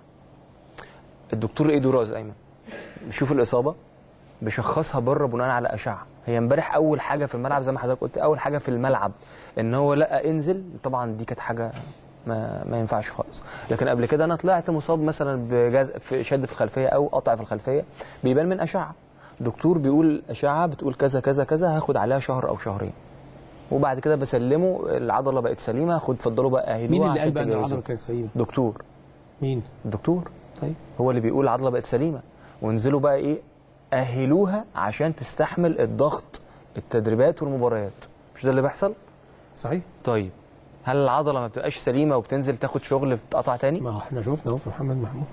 الدكتور ايدو راز ايمن بيشوف الاصابه بيشخصها بره بناء على اشعه هي امبارح اول حاجه في الملعب زي ما حضرتك قلت اول حاجه في الملعب ان هو لقى انزل طبعا دي كانت حاجه ما ما ينفعش خالص لكن قبل كده انا طلعت مصاب مثلا بجز في شد في الخلفيه او قطع في الخلفيه بيبان من اشعه دكتور بيقول اشعه بتقول كذا كذا كذا هاخد عليها شهر او شهرين وبعد كده بسلمه العضله بقت سليمه خد اتفضلوا بقى اهلوها مين اللي عشان قال بقى ان تجهزوا. العضله كانت سليمه؟ دكتور مين؟ الدكتور طيب هو اللي بيقول العضله بقت سليمه وانزلوا بقى ايه اهلوها عشان تستحمل الضغط التدريبات والمباريات مش ده اللي بيحصل صحيح طيب هل العضله ما بتبقاش سليمه وبتنزل تاخد شغل بتقطع تاني ما هو احنا شفنا اهو في محمد محمود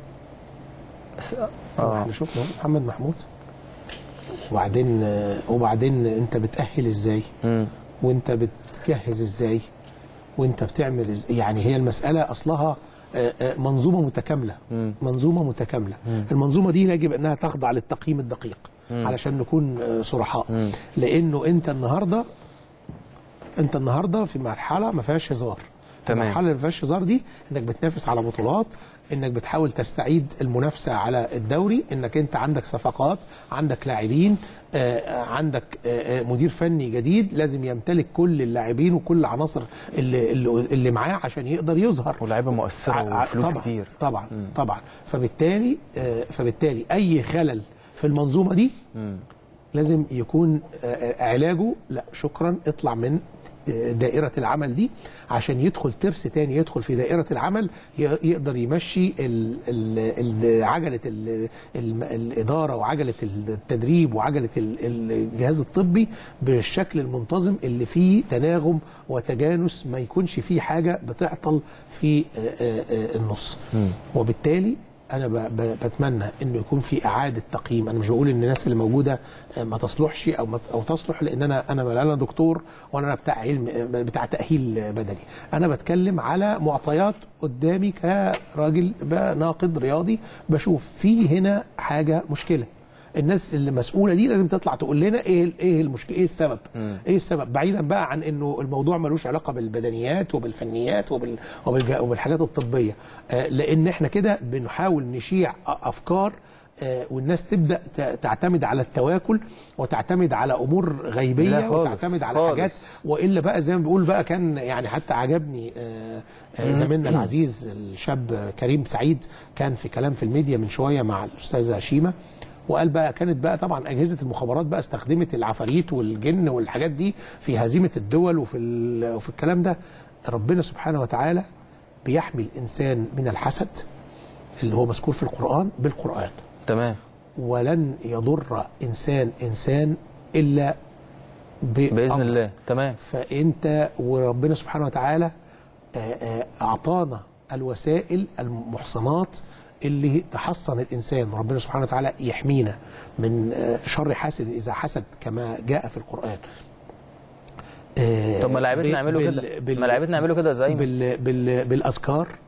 بس اه احنا شفنا اهو في محمد محمود وبعدين آه، وبعدين انت بتأهل ازاي مم. وانت بتجهز ازاي وانت بتعمل إزاي يعني هي المسألة اصلها آه، آه، منظومة متكاملة مم. منظومة متكاملة المنظومة دي يجب انها تخضع للتقييم الدقيق علشان نكون آه، صرحاء لانه انت النهارده انت النهارده في مرحله ما فيهاش هزار تمام. المرحله اللي ما فيهاش هزار دي انك بتنافس على بطولات انك بتحاول تستعيد المنافسه على الدوري انك انت عندك صفقات عندك لاعبين آه، عندك آه، آه، مدير فني جديد لازم يمتلك كل اللاعبين وكل العناصر اللي اللي, اللي معاه عشان يقدر يظهر ولاعيبه مؤثره ع- وفلوس طبعا كتير طبعا طبعا فبالتالي آه، فبالتالي اي خلل في المنظومه دي لازم يكون آه، آه، علاجه لا شكرا اطلع من آه، دائرة العمل دي عشان يدخل ترس تاني يدخل في دائرة العمل ي- يقدر يمشي ال- ال- ال- عجلة ال- الم- الإدارة وعجلة التدريب وعجلة ال- الجهاز الطبي بالشكل المنتظم اللي فيه تناغم وتجانس ما يكونش فيه حاجة بتعطل في آه، آه، آه، النص وبالتالي انا ب- ب- بتمنى انه يكون في اعاده تقييم انا مش بقول ان الناس اللي موجوده آه، ما تصلحش او ما او تصلح لان انا انا لا انا دكتور وانا أنا بتاع علم آه، بتاع تاهيل بدني انا بتكلم على معطيات قدامي كراجل ب- ناقد رياضي بشوف في هنا حاجه مشكله الناس اللي مسؤوله دي لازم تطلع تقول لنا ايه ايه المشكله ايه السبب ايه السبب بعيدا بقى عن انه الموضوع ملوش علاقه بالبدنيات وبالفنيات وبال وبالج- وبالحاجات الطبيه آه، لان احنا كده بنحاول نشيع أ- افكار آه، والناس تبدا ت- تعتمد على التواكل وتعتمد على امور غيبيه لا خالص، وتعتمد على خالص. حاجات والا بقى زي ما بيقول بقى كان يعني حتى عجبني آه، آه، زميلنا العزيز الشاب كريم سعيد كان في كلام في الميديا من شويه مع الاستاذه هشيمه وقال بقى كانت بقى طبعا اجهزه المخابرات بقى استخدمت العفاريت والجن والحاجات دي في هزيمه الدول وفي ال- وفي الكلام ده ربنا سبحانه وتعالى بيحمي الانسان من الحسد اللي هو مذكور في القران بالقران تمام ولن يضر انسان انسان الا باذن بأمر. الله تمام فانت وربنا سبحانه وتعالى آه، آه، اعطانا الوسائل المحصنات اللي تحصن الانسان وربنا سبحانه وتعالى يحمينا من آه، شر حاسد اذا حسد كما جاء في القران آه، طب ما لعيبتنا ب- يعملوا بال- كده بال- ما لعيبتنا يعملوا كده زي ما بال بال بالاذكار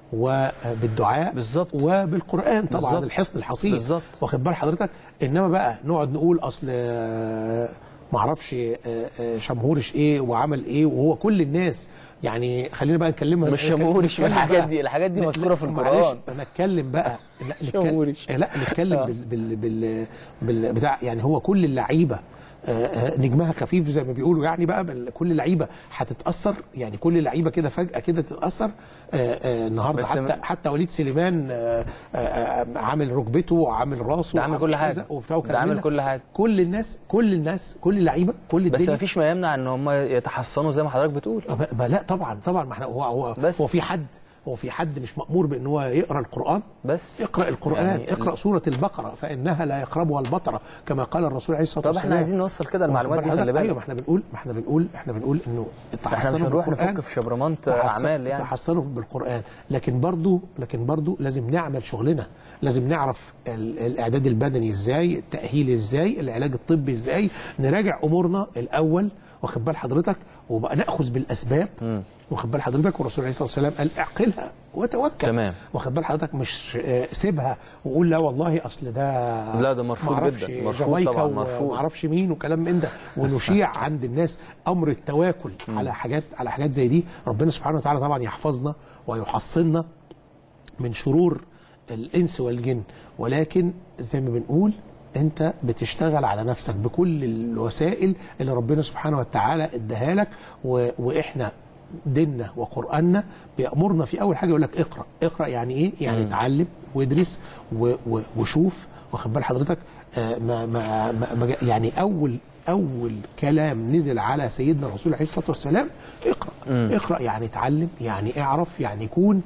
وبالدعاء بالظبط. وبالقران طبعا بالظبط. الحصن الحصين بالظبط. واخد بال حضرتك انما بقى نقعد نقول اصل آه، معرفش آه، آه، شمهورش ايه وعمل ايه وهو كل الناس يعني خلينا بقى نكلمها مش شمهورش نتكلم والحاجات بقى- دي- الحاجات دي لا، مذكورة في معلش، القرآن. نتكلم بقى لا نتكلم شمهورش. لا نتكلم بال بال بال بال بتاع يعني هو كل اللعيبه آه، آه، نجمها خفيف زي ما بيقولوا يعني بقى بال- كل اللعيبه هتتاثر يعني كل اللعيبه كده فجاه كده تتاثر آه، آه، النهارده بس حتى م- حتى وليد سليمان آه، آه، آه، عامل ركبته وعامل راسه ده عامل وعامل كل حاجة. كذا وبتاع وكلام ده عامل من ده. كل حاجة. كل الناس كل الناس كل اللعيبه كل بس الدنيا ما فيش ما يمنع ان هم يتحصنوا زي ما حضرتك بتقول ما ما لا طبعا طبعا ما احنا هو هو بس. هو في حد هو في حد مش مأمور بان هو يقرا القرآن بس اقرا القرآن يعني يعني اقرا سورة البقرة فإنها لا يقربها البطرة كما قال الرسول عليه الصلاة طب والسلام احنا عايزين نوصل كده المعلومات دي واخد خلي بالك؟ ايوه بالك ما احنا بنقول ما احنا بنقول احنا بنقول انه احنا مش تحصنوا هنروح بالقرآن، نفك في شبرمنت تحصن- اعمال يعني تحصنوا بالقرآن لكن برضو لكن برضو لازم نعمل شغلنا لازم نعرف ال- الاعداد البدني ازاي التأهيل ازاي العلاج الطبي ازاي نراجع امورنا الاول واخد بال حضرتك وبقى ناخذ بالاسباب واخد بال حضرتك والرسول عليه الصلاه والسلام قال اعقلها وتوكل تمام. واخد بال حضرتك مش آه، سيبها وقول لا والله اصل ده لا، ده مرفوض معرفش جدا. مرفوض جامايكا طبعاً، مرفوض. ومعرفش مين وكلام من ده ونشيع عند الناس امر التواكل على حاجات على حاجات زي دي ربنا سبحانه وتعالى طبعا يحفظنا ويحصننا من شرور الانس والجن ولكن زي ما بنقول انت بتشتغل على نفسك بكل الوسائل اللي ربنا سبحانه وتعالى اداها لك و... واحنا ديننا وقراننا بيامرنا في اول حاجه يقول لك اقرا اقرا يعني ايه يعني اتعلم وادرس و... و... وشوف واخد بال حضرتك آه ما... ما... ما... ما يعني اول اول كلام نزل على سيدنا الرسول عليه الصلاه والسلام اقرا اقرا يعني اتعلم يعني اعرف يعني يكون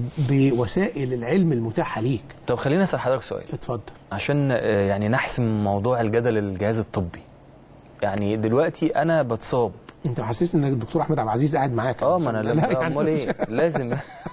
بوسائل العلم المتاحه ليك طب خليني اسال حضرتك سؤال اتفضل عشان آه، يعني نحسم موضوع الجدل الجهاز الطبي يعني دلوقتي انا بتصاب انت محسسني ان الدكتور احمد عبد العزيز قاعد معاك اه ما انا لا، لا يعني امال مش- ايه لازم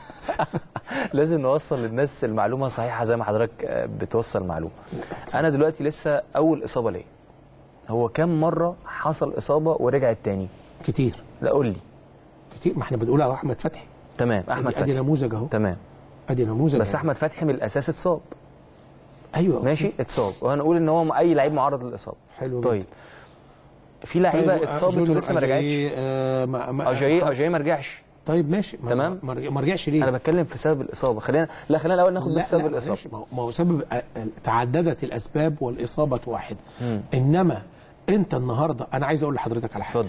لازم نوصل للناس المعلومه صحيحه زي ما حضرتك آه، بتوصل المعلومه انا دلوقتي لسه اول اصابه ليا هو كم مره حصل اصابه ورجعت تاني كتير لا قول لي كتير ما احنا بنقول اهو احمد فتحي تمام احمد ادي, أدي فتحي نموذج اهو تمام ادي نموذج بس أهو. احمد فتحي من الاساس اتصاب ايوه ماشي اتصاب وهنقول ان هو اي لعيب معرض للاصابه حلو طيب في لعيبه اتصابت جونيور ولسه ما رجعتش أجاييه، آه ما ما اجاي اجاي ما رجعش طيب ماشي ما- تمام. ما ما رجعش ليه؟ انا بتكلم في سبب الاصابه خلينا لا خلينا الاول ناخد لا، بس سبب لا، الاصابه معلش، ما هو- ما هو سبب آه، آه، تعددت الاسباب والاصابه واحده انما انت النهارده انا عايز اقول لحضرتك على حاجه اتفضل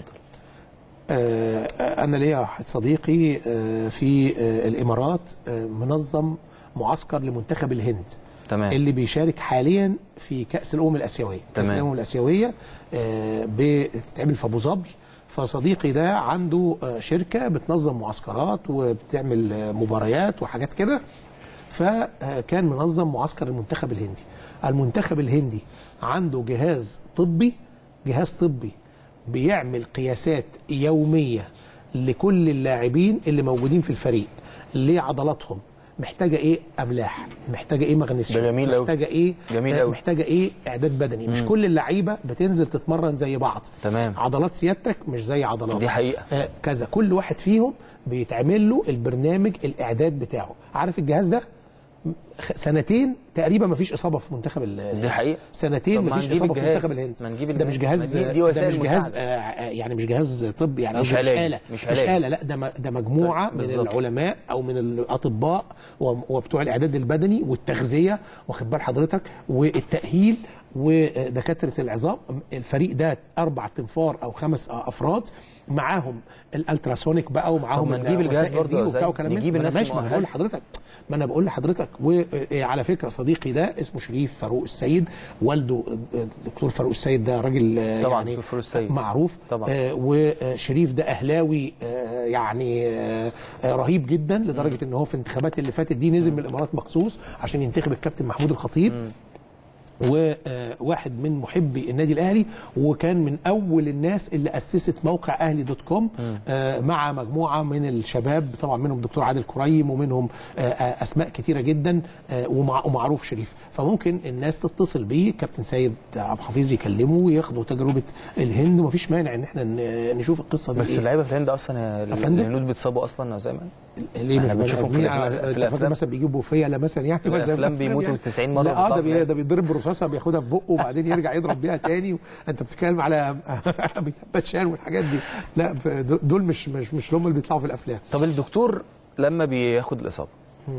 آه، آه، انا ليا واحد صديقي آه، في آه، الامارات آه، منظم معسكر لمنتخب الهند تمام اللي بيشارك حاليا في كاس الامم الاسيويه كاس تمام. الامم الاسيويه آه، بتتعمل في ابو ظبي فصديقي ده عنده آه، شركه بتنظم معسكرات وبتعمل آه، مباريات وحاجات كده فكان منظم معسكر المنتخب الهندي المنتخب الهندي عنده جهاز طبي جهاز طبي بيعمل قياسات يوميه لكل اللاعبين اللي موجودين في الفريق لعضلاتهم محتاجه ايه املاح محتاجه ايه مغنيسيوم ده جميل أوي. محتاجه ايه جميل آه، أوي. محتاجه ايه اعداد بدني مش كل اللعيبه بتنزل تتمرن زي بعض تمام. عضلات سيادتك مش زي عضلات دي حقيقة. آه كذا كل واحد فيهم بيتعمل له البرنامج الاعداد بتاعه عارف الجهاز ده خ- سنتين تقريبا ما فيش اصابه في منتخب ال- دي حقيقة. سنتين طب ما ما فيش هنجيب اصابه في الجهاز. منتخب الهند ما نجيب ده مش الجهاز. جهاز ما دي- دي ده وسائل مش جهاز مساعدة. آه، يعني مش جهاز طبي يعني مش قصدي علاجي. حاله مش مش علاجي. حاله لا ده م- ده مجموعه طيب، من بالظبط. العلماء او من الاطباء و- وبتوع الاعداد البدني والتغذيه واخد بال حضرتك والتاهيل ودكاتره العظام الفريق ده اربع تنفار او خمس افراد معاهم الالتراسونيك بقى ومعاهم طب ما نجيب الجهاز الوسائل برضه دي يا وبتاع زيد. وكلام من نجيب ده. ما أنا الناس ماشي ما انا المؤهلة. بقول لحضرتك ما انا بقول لحضرتك وعلى فكره صديقي ده اسمه شريف فاروق السيد والده الدكتور فاروق السيد ده راجل آه، طبعاً، يعني دكتور فاروق السيد. معروف طبعاً. آه، وشريف ده اهلاوي آه، يعني آه، آه، رهيب جدا لدرجه ان هو في الانتخابات اللي فاتت دي نزل من الامارات مخصوص عشان ينتخب الكابتن محمود الخطيب وواحد من محبي النادي الاهلي وكان من اول الناس اللي اسست موقع اهلي دوت كوم آه، مع مجموعه من الشباب طبعا منهم الدكتور عادل كريم ومنهم آه، آه، اسماء كتيره جدا آه، ومع- ومعروف شريف فممكن الناس تتصل بيه كابتن سيد عبد الحفيظ يكلمه وياخدوا تجربه الهند ومفيش مانع ان احنا ن- نشوف القصه دي بس إيه. اللعيبه في الهند اصلا يا أفندم؟ الهنود بيتصابوا اصلا زي ما ليه مش احنا بني بنشوفهم في ادمين الأفلام- أنت في فاكر الأفلام. مثلا بيجيبوا فيا مثلا يعني في ولا زي الأفلام الأفلام بيموتوا يعني. 90 مرة لا اه ده بيطلع بي- فيها. ده بيتضرب برصاصه بياخدها في بقه وبعدين يرجع يضرب بيها تاني انت بتتكلم على أميتاب باتشان والحاجات دي لا ف- دول مش مش مش هم اللي بيطلعوا في الافلام طب الدكتور لما بياخد الاصابه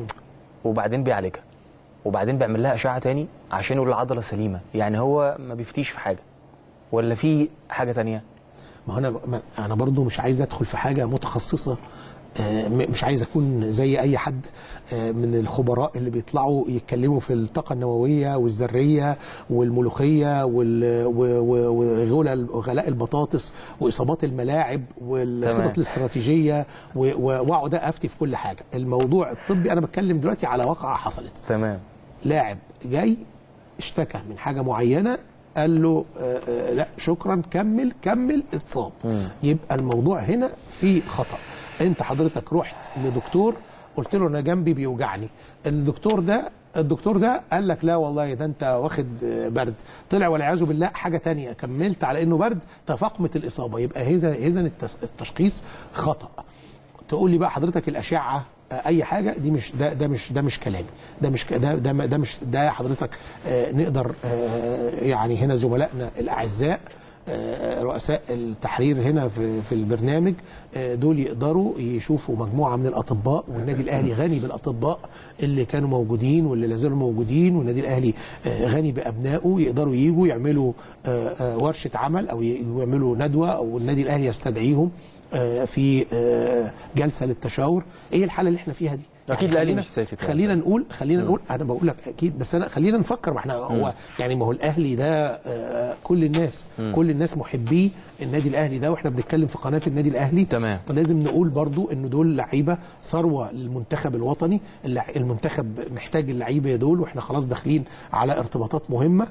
وبعدين بيعالجها وبعدين بيعمل لها اشعه تاني عشان يقول العضله سليمه يعني هو ما بيفتيش في حاجه ولا في حاجه تانية ما هو انا ما انا برضو مش عايز ادخل في حاجه متخصصه آه، م- مش عايز اكون زي اي حد آه، من الخبراء اللي بيطلعوا يتكلموا في الطاقه النوويه والذريه والملوخيه وال- و- و- وغلا- وغلاء البطاطس واصابات الملاعب تمام. والخطط الاستراتيجيه و- و- واقعد افتي في كل حاجه الموضوع الطبي انا بتكلم دلوقتي على واقعه حصلت تمام لاعب جاي اشتكى من حاجه معينه قال له آه آه لا شكرا كمل كمل اتصاب يبقى الموضوع هنا في خطا انت حضرتك رحت لدكتور قلت له انا جنبي بيوجعني الدكتور ده الدكتور ده قال لك لا والله ده انت واخد آه، برد طلع والعياذ بالله حاجه تانية كملت على انه برد تفاقمت الاصابه يبقى اذا اذا التس- التشخيص خطا تقول لي بقى حضرتك الاشعه آه، اي حاجه دي مش ده ده مش ده مش كلامي ده مش ك- ده ده, ده مش ده حضرتك آه، نقدر آه، يعني هنا زملائنا الاعزاء آه، رؤساء التحرير هنا في في البرنامج آه، دول يقدروا يشوفوا مجموعه من الاطباء والنادي الاهلي غني بالاطباء اللي كانوا موجودين واللي لا زالوا موجودين والنادي الاهلي آه، غني بابنائه يقدروا يجوا يعملوا آه، آه، ورشه عمل او ي- يعملوا ندوه او النادي الاهلي يستدعيهم آه، في آه، جلسه للتشاور ايه الحاله اللي احنا فيها دي أكيد الأهلي خلينا- مش ساكت يعني. خلينا نقول خلينا نقول انا بقول لك اكيد بس انا خلينا نفكر ما احنا هو يعني ما هو الاهلي ده آه، كل الناس كل الناس محبي النادي الاهلي ده واحنا بنتكلم في قناه النادي الاهلي تمام. لازم نقول برضو ان دول لعيبه ثروه للمنتخب الوطني اللع- المنتخب محتاج اللعيبه دول واحنا خلاص داخلين على ارتباطات مهمه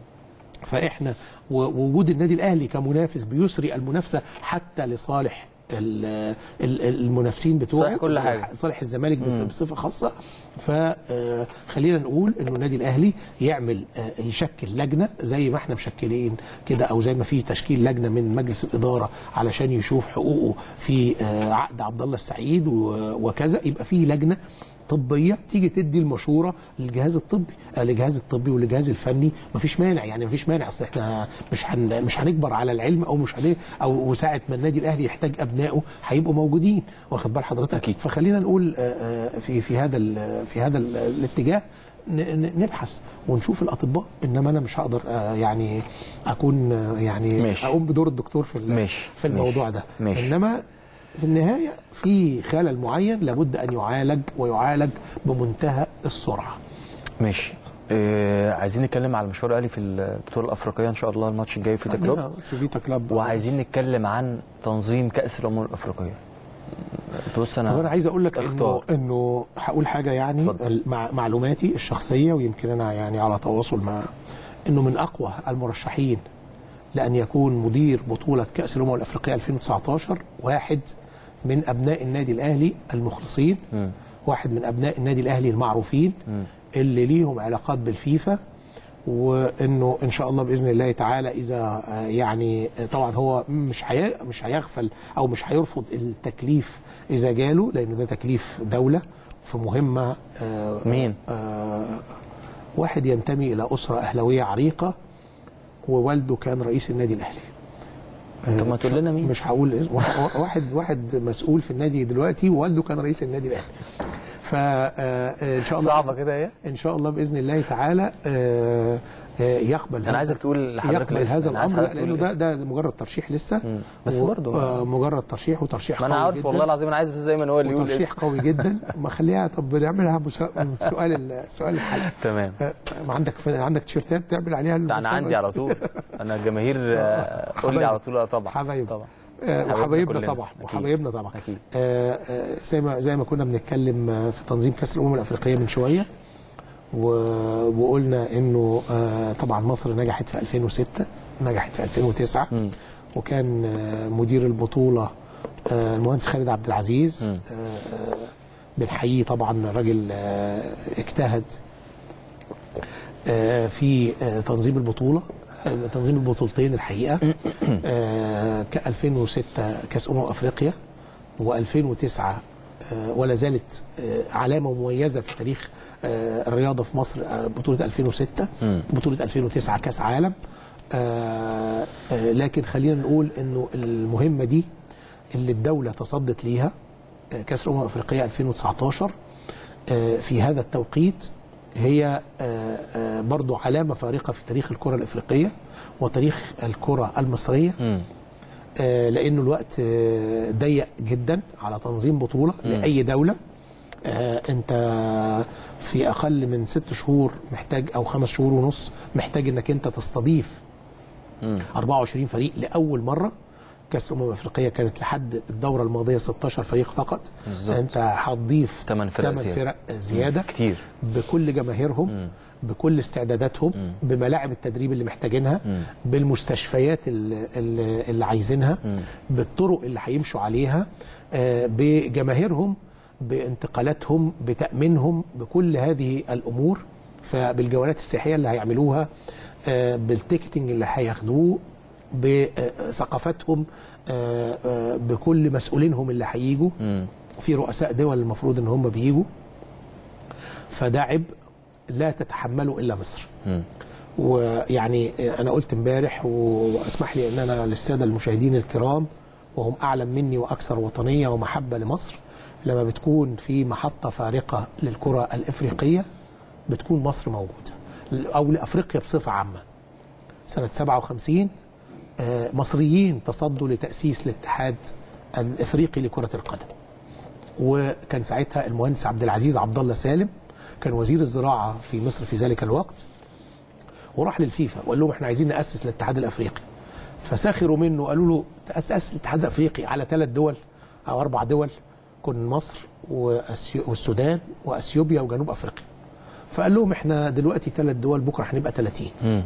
فاحنا و- ووجود النادي الاهلي كمنافس بيسري المنافسه حتى لصالح ال- ال- المنافسين بتوعه صالح كل حاجة. صالح الزمالك بس- بصفه خاصه فخلينا نقول انه النادي الاهلي يعمل آه، يشكل لجنه زي ما احنا مشكلين كده او زي ما في تشكيل لجنه من مجلس الاداره علشان يشوف حقوقه في آه، عقد عبد الله السعيد و- وكذا يبقى في لجنه طبيه تيجي تدي المشوره للجهاز الطبي آه، للجهاز الطبي والجهاز الفني مفيش مانع يعني مفيش مانع اصل احنا مش هن مش هنكبر على العلم او مش هن او وساعه ما النادي الاهلي يحتاج ابنائه هيبقوا موجودين واخد بال حضرتك أكيد. فخلينا نقول آه، آه، في في هذا ال- في هذا ال- الاتجاه ن- ن- نبحث ونشوف الاطباء انما انا مش هقدر آه، يعني اكون آه، يعني ماشي. اقوم بدور الدكتور في ال- ماشي. في الموضوع ده ماشي. انما في النهايه في خلل معين لابد ان يعالج ويعالج بمنتهى السرعه ماشي آه عايزين نتكلم على مشوار الاهلي في البطوله الافريقيه ان شاء الله الماتش الجاي في كلوب شوفيتا كلاب وعايزين نتكلم عن تنظيم كاس الامم الافريقيه بص انا طب انا عايز اقول لك انه اختار. انه هقول حاجه يعني اتفضل. مع معلوماتي الشخصيه ويمكن انا يعني على تواصل مع انه من اقوى المرشحين لان يكون مدير بطوله كاس الامم الافريقيه 2019 واحد من ابناء النادي الاهلي المخلصين واحد من ابناء النادي الاهلي المعروفين اللي ليهم علاقات بالفيفا وانه ان شاء الله باذن الله تعالى اذا آه، يعني آه، طبعا هو مش هي مش هيغفل او مش هيرفض التكليف اذا جاله لانه ده تكليف دوله في مهمه آه، مين؟ آه، واحد ينتمي الى اسره اهلاويه عريقه ووالده كان رئيس النادي الاهلي طب ما تقول لنا مين؟ مش هقول اسم واحد- واحد واحد مسؤول في النادي دلوقتي ووالده كان رئيس النادي الاهلي فان شاء الله صعبه كده ايه ان شاء الله باذن الله تعالى آه، آه، يقبل انا عايزك تقول لحضرتك يقبل الاسم. هذا أنا عايز الامر حضرتك لانه تقول ده الاسم. ده مجرد ترشيح لسه بس و- برضه. آه، مجرد ترشيح وترشيح ما انا قوي عارف جداً. والله العظيم انا عايز زي ما هو اللي يقول وترشيح الاسم. قوي جدا ما خليها طب نعملها مسا- سؤال ال- سؤال الحلقه تمام آه، ما عندك عندك تيشيرتات تعمل عليها ده انا المسابقة؟ عندي على طول انا الجماهير آه، قول لي على طول اه طبعا حبايب. طبعا آه، حبايبنا وحبايبنا كلنا. طبعا أكيد. وحبايبنا طبعا أكيد. آه، آه، زي ما زي ما كنا بنتكلم آه، في تنظيم كاس الامم الافريقيه من شويه و- وقلنا انه آه، طبعا مصر نجحت في 2006 نجحت في 2009 مم. وكان آه، مدير البطوله آه، المهندس خالد عبد العزيز مم. آه، بنحييه طبعا راجل آه، اجتهد آه، في آه، تنظيم البطوله آه، تنظيم البطولتين الحقيقه آه، ك 2006 كاس امم افريقيا و2009 آه، ولا زالت آه، علامه مميزه في تاريخ آه، الرياضه في مصر آه، بطوله 2006 بطوله 2009 كاس عالم آه، آه، لكن خلينا نقول انه المهمه دي اللي الدوله تصدت ليها آه، كاس الامم الافريقيه 2019 آه، في هذا التوقيت هي آه، آه، برضو علامه فارقه في تاريخ الكره الافريقيه وتاريخ الكره المصريه آه، لانه الوقت آه، ضيق جدا على تنظيم بطوله لاي دوله آه، انت في اقل من ست شهور محتاج او خمس شهور ونص محتاج انك انت تستضيف 24 فريق لاول مره كاس الامم الافريقيه كانت لحد الدوره الماضيه 16 فريق فقط بالظبط. انت هتضيف تمن فرق تمن زيادة. فرق زياده كتير بكل جماهيرهم بكل استعداداتهم بملاعب التدريب اللي محتاجينها بالمستشفيات اللي, اللي اللي عايزينها بالطرق اللي هيمشوا عليها آه، بجماهيرهم بانتقالاتهم بتأمينهم بكل هذه الأمور فبالجولات السياحية اللي هيعملوها آه، بالتيكتنج اللي هياخدوه بثقافتهم آه، آه، بكل مسؤولينهم اللي هيجوا في رؤساء دول المفروض ان هم بيجوا فده عبء لا تتحمله الا مصر ويعني انا قلت امبارح واسمح لي ان انا للساده المشاهدين الكرام وهم اعلم مني واكثر وطنيه ومحبه لمصر لما بتكون في محطه فارقه للكره الافريقيه بتكون مصر موجوده او لافريقيا بصفه عامه سنه 57 آه، مصريين تصدوا لتاسيس الاتحاد الافريقي لكره القدم وكان ساعتها المهندس عبد العزيز عبد الله سالم كان وزير الزراعه في مصر في ذلك الوقت وراح للفيفا وقال لهم احنا عايزين ناسس الاتحاد الافريقي فسخروا منه قالوا له تاسس الاتحاد الافريقي على ثلاث دول او اربع دول كن مصر وأسيو والسودان واثيوبيا وجنوب افريقيا فقال لهم احنا دلوقتي ثلاث دول بكره هنبقى 30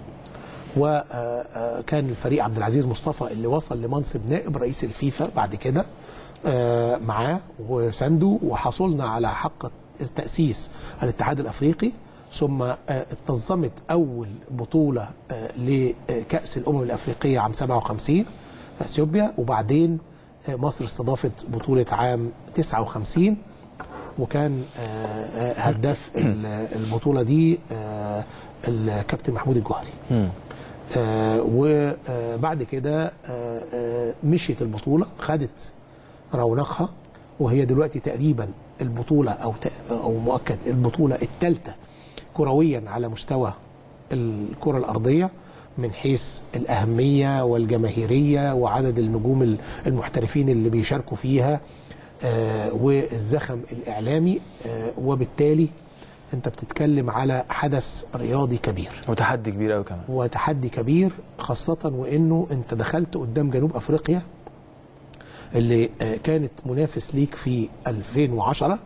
وكان الفريق عبد العزيز مصطفى اللي وصل لمنصب نائب رئيس الفيفا بعد كده آه، معاه وسانده وحصلنا على حق تأسيس الاتحاد الأفريقي ثم آه، اتنظمت أول بطولة آه، لكأس الأمم الأفريقية عام 57 في أثيوبيا وبعدين آه، مصر استضافت بطولة عام 59 وكان آه، آه، هداف ال- البطولة دي آه، الكابتن محمود الجوهري آه، وبعد كده آه، آه، مشيت البطولة خدت رونقها وهي دلوقتي تقريبا البطولة أو ت- أو مؤكد البطولة الثالثة كرويا على مستوى الكرة الأرضية من حيث الأهمية والجماهيرية وعدد النجوم المحترفين اللي بيشاركوا فيها آه، والزخم الإعلامي آه، وبالتالي أنت بتتكلم على حدث رياضي كبير وتحدي كبير قوي كمان وتحدي كبير خاصة وانه انت دخلت قدام جنوب افريقيا اللي آه، كانت منافس ليك في 2010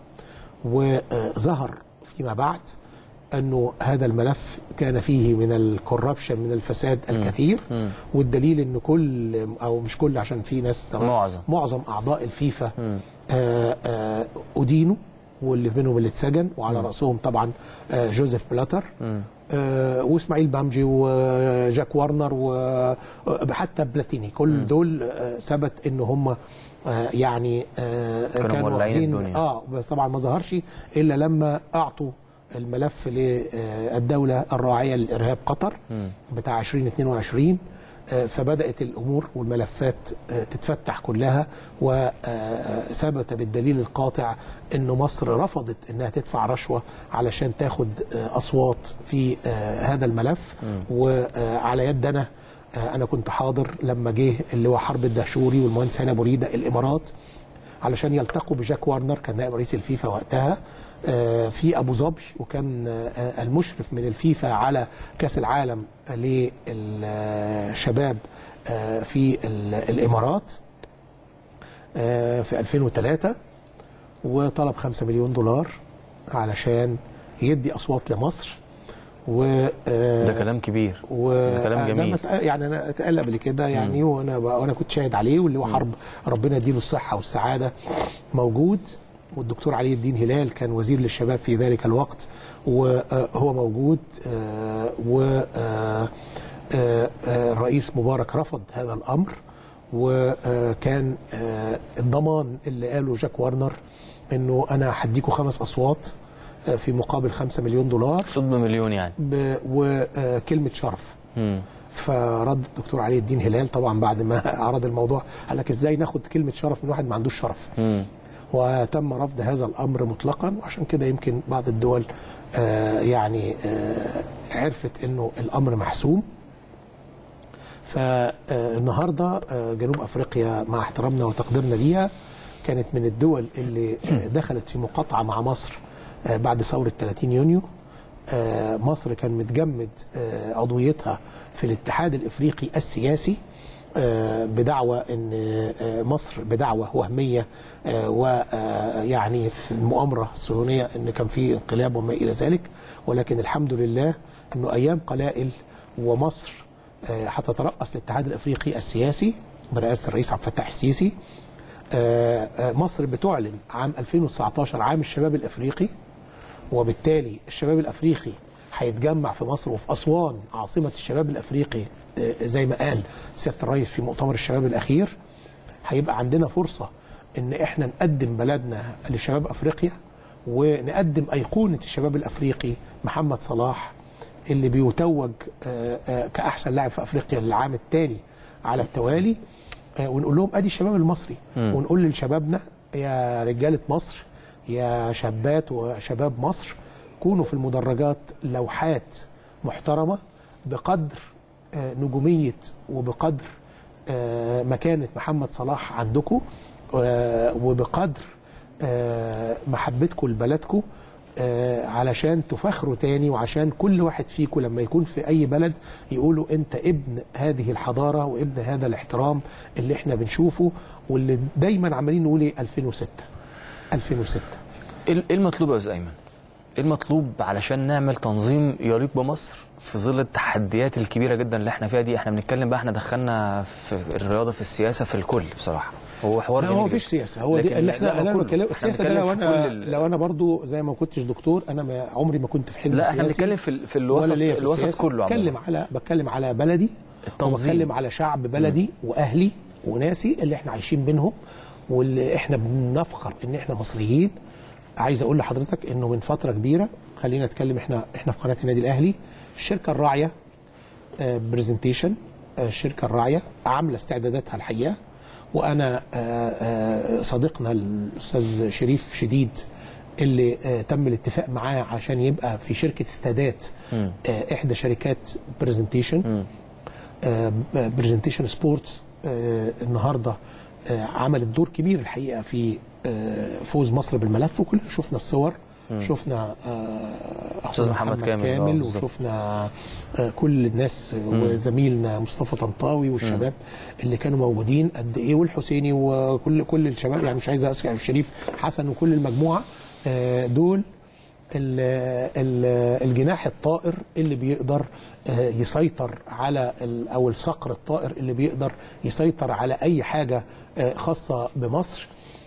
وظهر فيما بعد انه هذا الملف كان فيه من الكوربشن من الفساد الكثير والدليل ان كل او مش كل عشان في ناس معظم. معظم اعضاء الفيفا آه، آه، ادينوا واللي منهم اللي اتسجن وعلى راسهم طبعا آه، جوزيف بلاتر آه، واسماعيل بامجي وجاك وارنر وحتى بلاتيني كل دول آه، ثبت ان هم آه، يعني آه، كانوا مولعين الدنيا. اه بس طبعا ما ظهرش الا لما اعطوا الملف للدوله الراعيه للارهاب قطر بتاع 2022 آه، فبدات الامور والملفات آه، تتفتح كلها وثبت بالدليل القاطع ان مصر رفضت انها تدفع رشوه علشان تاخد آه، اصوات في آه، هذا الملف وعلى يد انا آه، انا كنت حاضر لما جه اللي هو حرب الدهشوري والمهندس هاني ابو ريده الامارات علشان يلتقوا بجاك وارنر كان نائب رئيس الفيفا وقتها آه، في ابو ظبي وكان آه، المشرف من الفيفا على كاس العالم للشباب آه، في ال- الامارات آه، في 2003 وطلب 5 مليون دولار علشان يدي اصوات لمصر و آه، ده كلام كبير و ده كلام آه، جميل. لما اتق- يعني انا اتقال قبل كده يعني وانا وانا كنت شاهد عليه واللي هو حرب ربنا يديله الصحه والسعاده موجود والدكتور علي الدين هلال كان وزير للشباب في ذلك الوقت وهو موجود آه، و آه، آه، آه، الرئيس مبارك رفض هذا الامر وكان آه، الضمان اللي قاله جاك وارنر انه انا هديكوا خمس اصوات آه، في مقابل 5 مليون دولار صد بمليون يعني ب- وكلمه شرف مم. فرد الدكتور علي الدين هلال طبعا بعد ما عرض الموضوع قال لك ازاي ناخد كلمه شرف من واحد ما عندوش شرف مم. وتم رفض هذا الامر مطلقا وعشان كده يمكن بعض الدول آه، يعني آه، عرفت انه الامر محسوم فالنهارده آه، جنوب افريقيا مع احترامنا وتقديرنا ليها كانت من الدول اللي آه، دخلت في مقاطعه مع مصر آه، بعد ثوره 30 يونيو آه، مصر كان متجمد آه، عضويتها في الاتحاد الافريقي السياسي آه، بدعوى ان آه، مصر بدعوى وهميه ويعني في المؤامره الصهيونيه ان كان في انقلاب وما الى ذلك ولكن الحمد لله انه ايام قلائل ومصر آه، هتترأس الاتحاد الافريقي السياسي برئاسه الرئيس عبد الفتاح السيسي آه، آه، مصر بتعلن عام 2019 عام الشباب الافريقي وبالتالي الشباب الافريقي هيتجمع في مصر وفي اسوان عاصمه الشباب الافريقي آه، زي ما قال سياده الرئيس في مؤتمر الشباب الاخير هيبقى عندنا فرصه ان احنا نقدم بلدنا لشباب افريقيا ونقدم ايقونه الشباب الافريقي محمد صلاح اللي بيتوج آه، آه، كاحسن لاعب في افريقيا للعام الثاني على التوالي آه، ونقول لهم ادي الشباب المصري ونقول لشبابنا يا رجاله مصر يا شابات وشباب مصر كونوا في المدرجات لوحات محترمه بقدر آه، نجوميه وبقدر آه، مكانه محمد صلاح عندكم آه، وبقدر آه، محبتكم لبلدكم آه، علشان تفخروا تاني وعشان كل واحد فيكم لما يكون في اي بلد يقولوا انت ابن هذه الحضاره وابن هذا الاحترام اللي احنا بنشوفه واللي دايما عمالين نقول ايه 2006 2006 ايه إيه المطلوب يا استاذ ايمن؟ ايه المطلوب علشان نعمل تنظيم يليق بمصر في ظل التحديات الكبيره جدا اللي احنا فيها دي احنا بنتكلم بقى احنا دخلنا في الرياضه في السياسه في الكل بصراحه هو حوار لا جميل هو جداً. مفيش سياسه هو دي لكن اللي احنا لا، انا كله. بتكلم إحنا السياسه ده بنتكلم لو في انا كل ال- لو انا برضو زي ما كنتش دكتور انا ما عمري ما كنت في حزب لا احنا سياسي بنتكلم في ال- في ولا الوسط ليا في الوسط السياسة. كله بتكلم عموما على بتكلم على بلدي التنظيم. وبتكلم على شعب بلدي واهلي وناسي اللي احنا عايشين بينهم واللي احنا بنفخر ان احنا مصريين عايز اقول لحضرتك انه من فتره كبيره خلينا نتكلم احنا احنا في قناه النادي الاهلي الشركه الراعيه برزنتيشن الشركه الراعيه عامله استعداداتها الحقيقه وانا آه، آه، صديقنا الاستاذ شريف شديد اللي آه، تم الاتفاق معاه عشان يبقى في شركه استادات آه، احدى شركات برزنتيشن برزنتيشن سبورتس النهارده آه، عملت دور كبير الحقيقه في آه، فوز مصر بالملف وكلنا شفنا الصور شفنا آه، أستاذ محمد كامل، آه، كامل بالظبط. وشفنا آه، كل الناس وزميلنا مصطفى طنطاوي والشباب اللي كانوا موجودين قد ايه والحسيني وكل كل الشباب يعني مش عايز اسال الشريف حسن وكل المجموعه آه، دول ال- ال- الجناح الطائر اللي بيقدر آه، يسيطر على ال- او الصقر الطائر اللي بيقدر يسيطر على اي حاجه آه، خاصه بمصر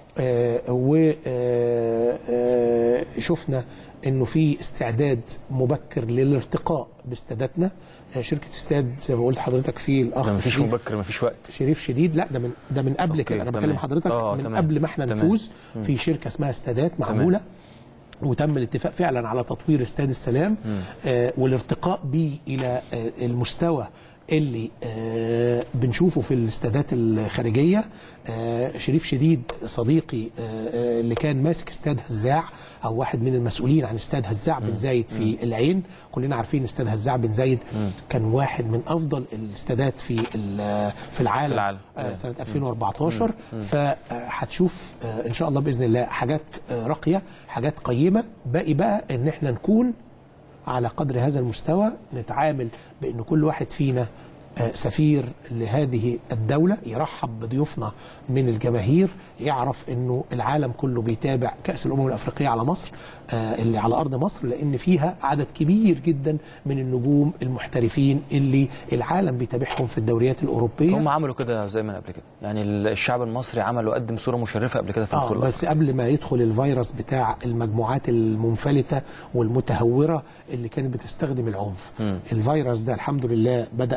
وشفنا انه في استعداد مبكر للارتقاء باستاداتنا آه، شركه استاد زي ما قلت حضرتك في الاخ ده مفيش شريف- مبكر مفيش وقت شريف شديد لا ده من ده من قبل أوكي، كده انا تمام. بكلم حضرتك آه، من تمام. قبل ما احنا تمام. نفوز في شركه اسمها استادات معموله وتم الاتفاق فعلا على تطوير استاد السلام آه والارتقاء به الى آه المستوى اللي آه بنشوفه في الاستادات الخارجيه آه شريف شديد صديقي آه آه اللي كان ماسك استاد هزاع او واحد من المسؤولين عن استاد هزاع بن زايد في العين كلنا عارفين استاد هزاع بن زايد كان واحد من افضل الاستادات في ال- في العالم, في العالم. آه سنه 2014 فهتشوف آه، ان شاء الله باذن الله حاجات آه، راقيه حاجات قيمه باقي بقى ان احنا نكون على قدر هذا المستوى نتعامل بان كل واحد فينا آه، سفير لهذه الدولة يرحب بضيوفنا من الجماهير يعرف انه العالم كله بيتابع كأس الأمم الأفريقية على مصر آه، اللي على أرض مصر لأن فيها عدد كبير جدا من النجوم المحترفين اللي العالم بيتابعهم في الدوريات الأوروبية هم عملوا كده زي ما قبل كده يعني الشعب المصري عمل وقدم صوره مشرفه قبل كده في آه البطوله بس قبل ما يدخل الفيروس بتاع المجموعات المنفلتة والمتهورة اللي كانت بتستخدم العنف الفيروس ده الحمد لله بدأ يعني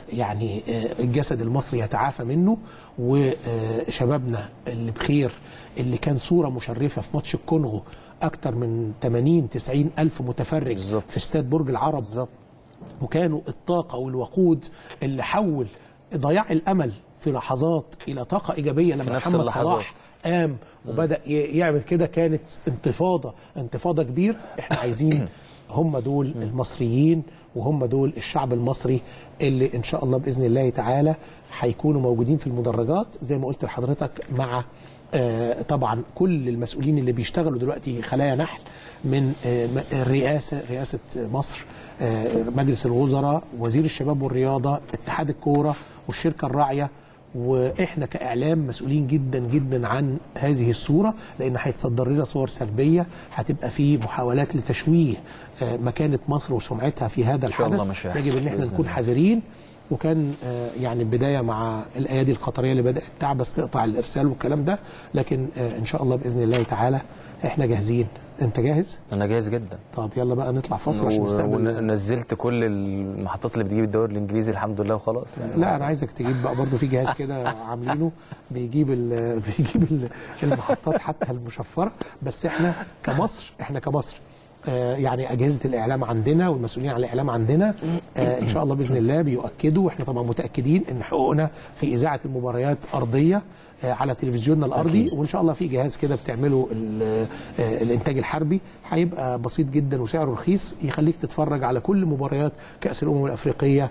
يعني آه، الجسد المصري يتعافى منه وشبابنا اللي بخير اللي كان صوره مشرفه في ماتش الكونغو اكتر من 80 90 الف متفرج بالظبط. في استاد برج العرب بالظبط وكانوا الطاقة والوقود اللي حول ضياع الأمل في لحظات إلى طاقة إيجابية لما نفس محمد اللحظات. صلاح قام وبدأ ي- يعمل كده كانت انتفاضة انتفاضة كبيرة احنا عايزين هم دول المصريين وهم دول الشعب المصري اللي ان شاء الله باذن الله تعالى هيكونوا موجودين في المدرجات زي ما قلت لحضرتك مع آه، طبعا كل المسؤولين اللي بيشتغلوا دلوقتي خلايا نحل من آه، م- الرئاسه رئاسه مصر آه، مجلس الوزراء وزير الشباب والرياضه اتحاد الكوره والشركه الراعيه واحنا كاعلام مسؤولين جدا جدا عن هذه الصوره لان هيتصدر لنا صور سلبيه هتبقى في محاولات لتشويه آه، مكانه مصر وسمعتها في هذا شاء الله الحدث مش هيحصل يجب ان احنا بإذن نكون الله. حذرين وكان آه، يعني البدايه مع الايادي القطريه اللي بدات تعبس تقطع الارسال والكلام ده لكن آه، ان شاء الله باذن الله تعالى احنا جاهزين انت جاهز انا جاهز جدا طب يلا بقى نطلع فاصل عشان نستقبل ونزلت كل المحطات اللي بتجيب الدوري الانجليزي الحمد لله وخلاص يعني لا انا عايزك تجيب بقى برضو في جهاز كده عاملينه بيجيب ال بيجيب ال- المحطات حتى المشفره بس احنا كمصر احنا كمصر آه، يعني اجهزه الاعلام عندنا والمسؤولين عن الاعلام عندنا آه، ان شاء الله باذن الله بيؤكدوا واحنا طبعا متاكدين ان حقوقنا في اذاعه المباريات ارضيه آه، على تلفزيوننا الارضي أكيد. وان شاء الله في جهاز كده بتعمله ال- آه، الانتاج الحربي هيبقى بسيط جدا وسعره رخيص يخليك تتفرج على كل مباريات كاس الامم الافريقيه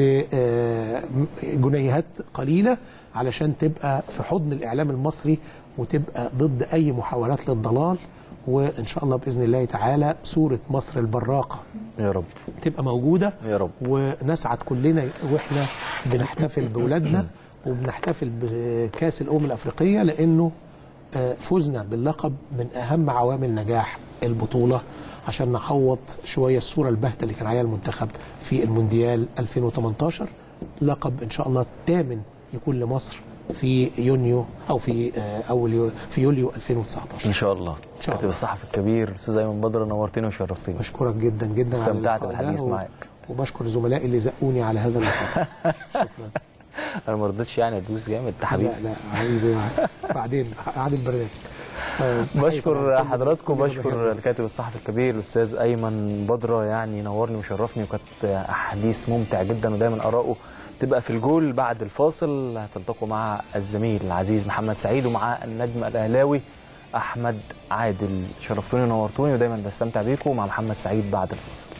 بجنيهات قليله علشان تبقى في حضن الاعلام المصري وتبقى ضد اي محاولات للضلال وان شاء الله باذن الله تعالى صوره مصر البراقه يا رب تبقى موجوده يا رب. ونسعد كلنا واحنا بنحتفل باولادنا وبنحتفل بكاس الامم الافريقيه لانه آه، فوزنا باللقب من اهم عوامل نجاح البطوله عشان نعوض شويه الصوره الباهته اللي كان عليها المنتخب في المونديال 2018 لقب ان شاء الله الثامن يكون لمصر في يونيو او في آه، اول يو في يوليو 2019 ان شاء الله إن شاء كاتب الله. الصحفي الكبير استاذ ايمن بدر نورتني وشرفتني بشكرك جدا جدا على استمتعت اللقاء ده بالحديث و- معاك. وبشكر زملائي اللي زقوني على هذا اللقاء شكرا انا ما رضيتش يعني ادوس جامد انت حبيبي لا لا حبيبي بعدين بعد البرنامج آه، بشكر كل- حضراتكم كل بشكر بحبه. الكاتب الصحفي الكبير الاستاذ ايمن بدره يعني نورني وشرفني وكانت احاديث ممتع جدا ودايما اراءه تبقى في الجول بعد الفاصل هتلتقوا مع الزميل العزيز محمد سعيد ومع النجم الاهلاوي احمد عادل شرفتوني ونورتوني ودايما بستمتع بيكم مع محمد سعيد بعد الفاصل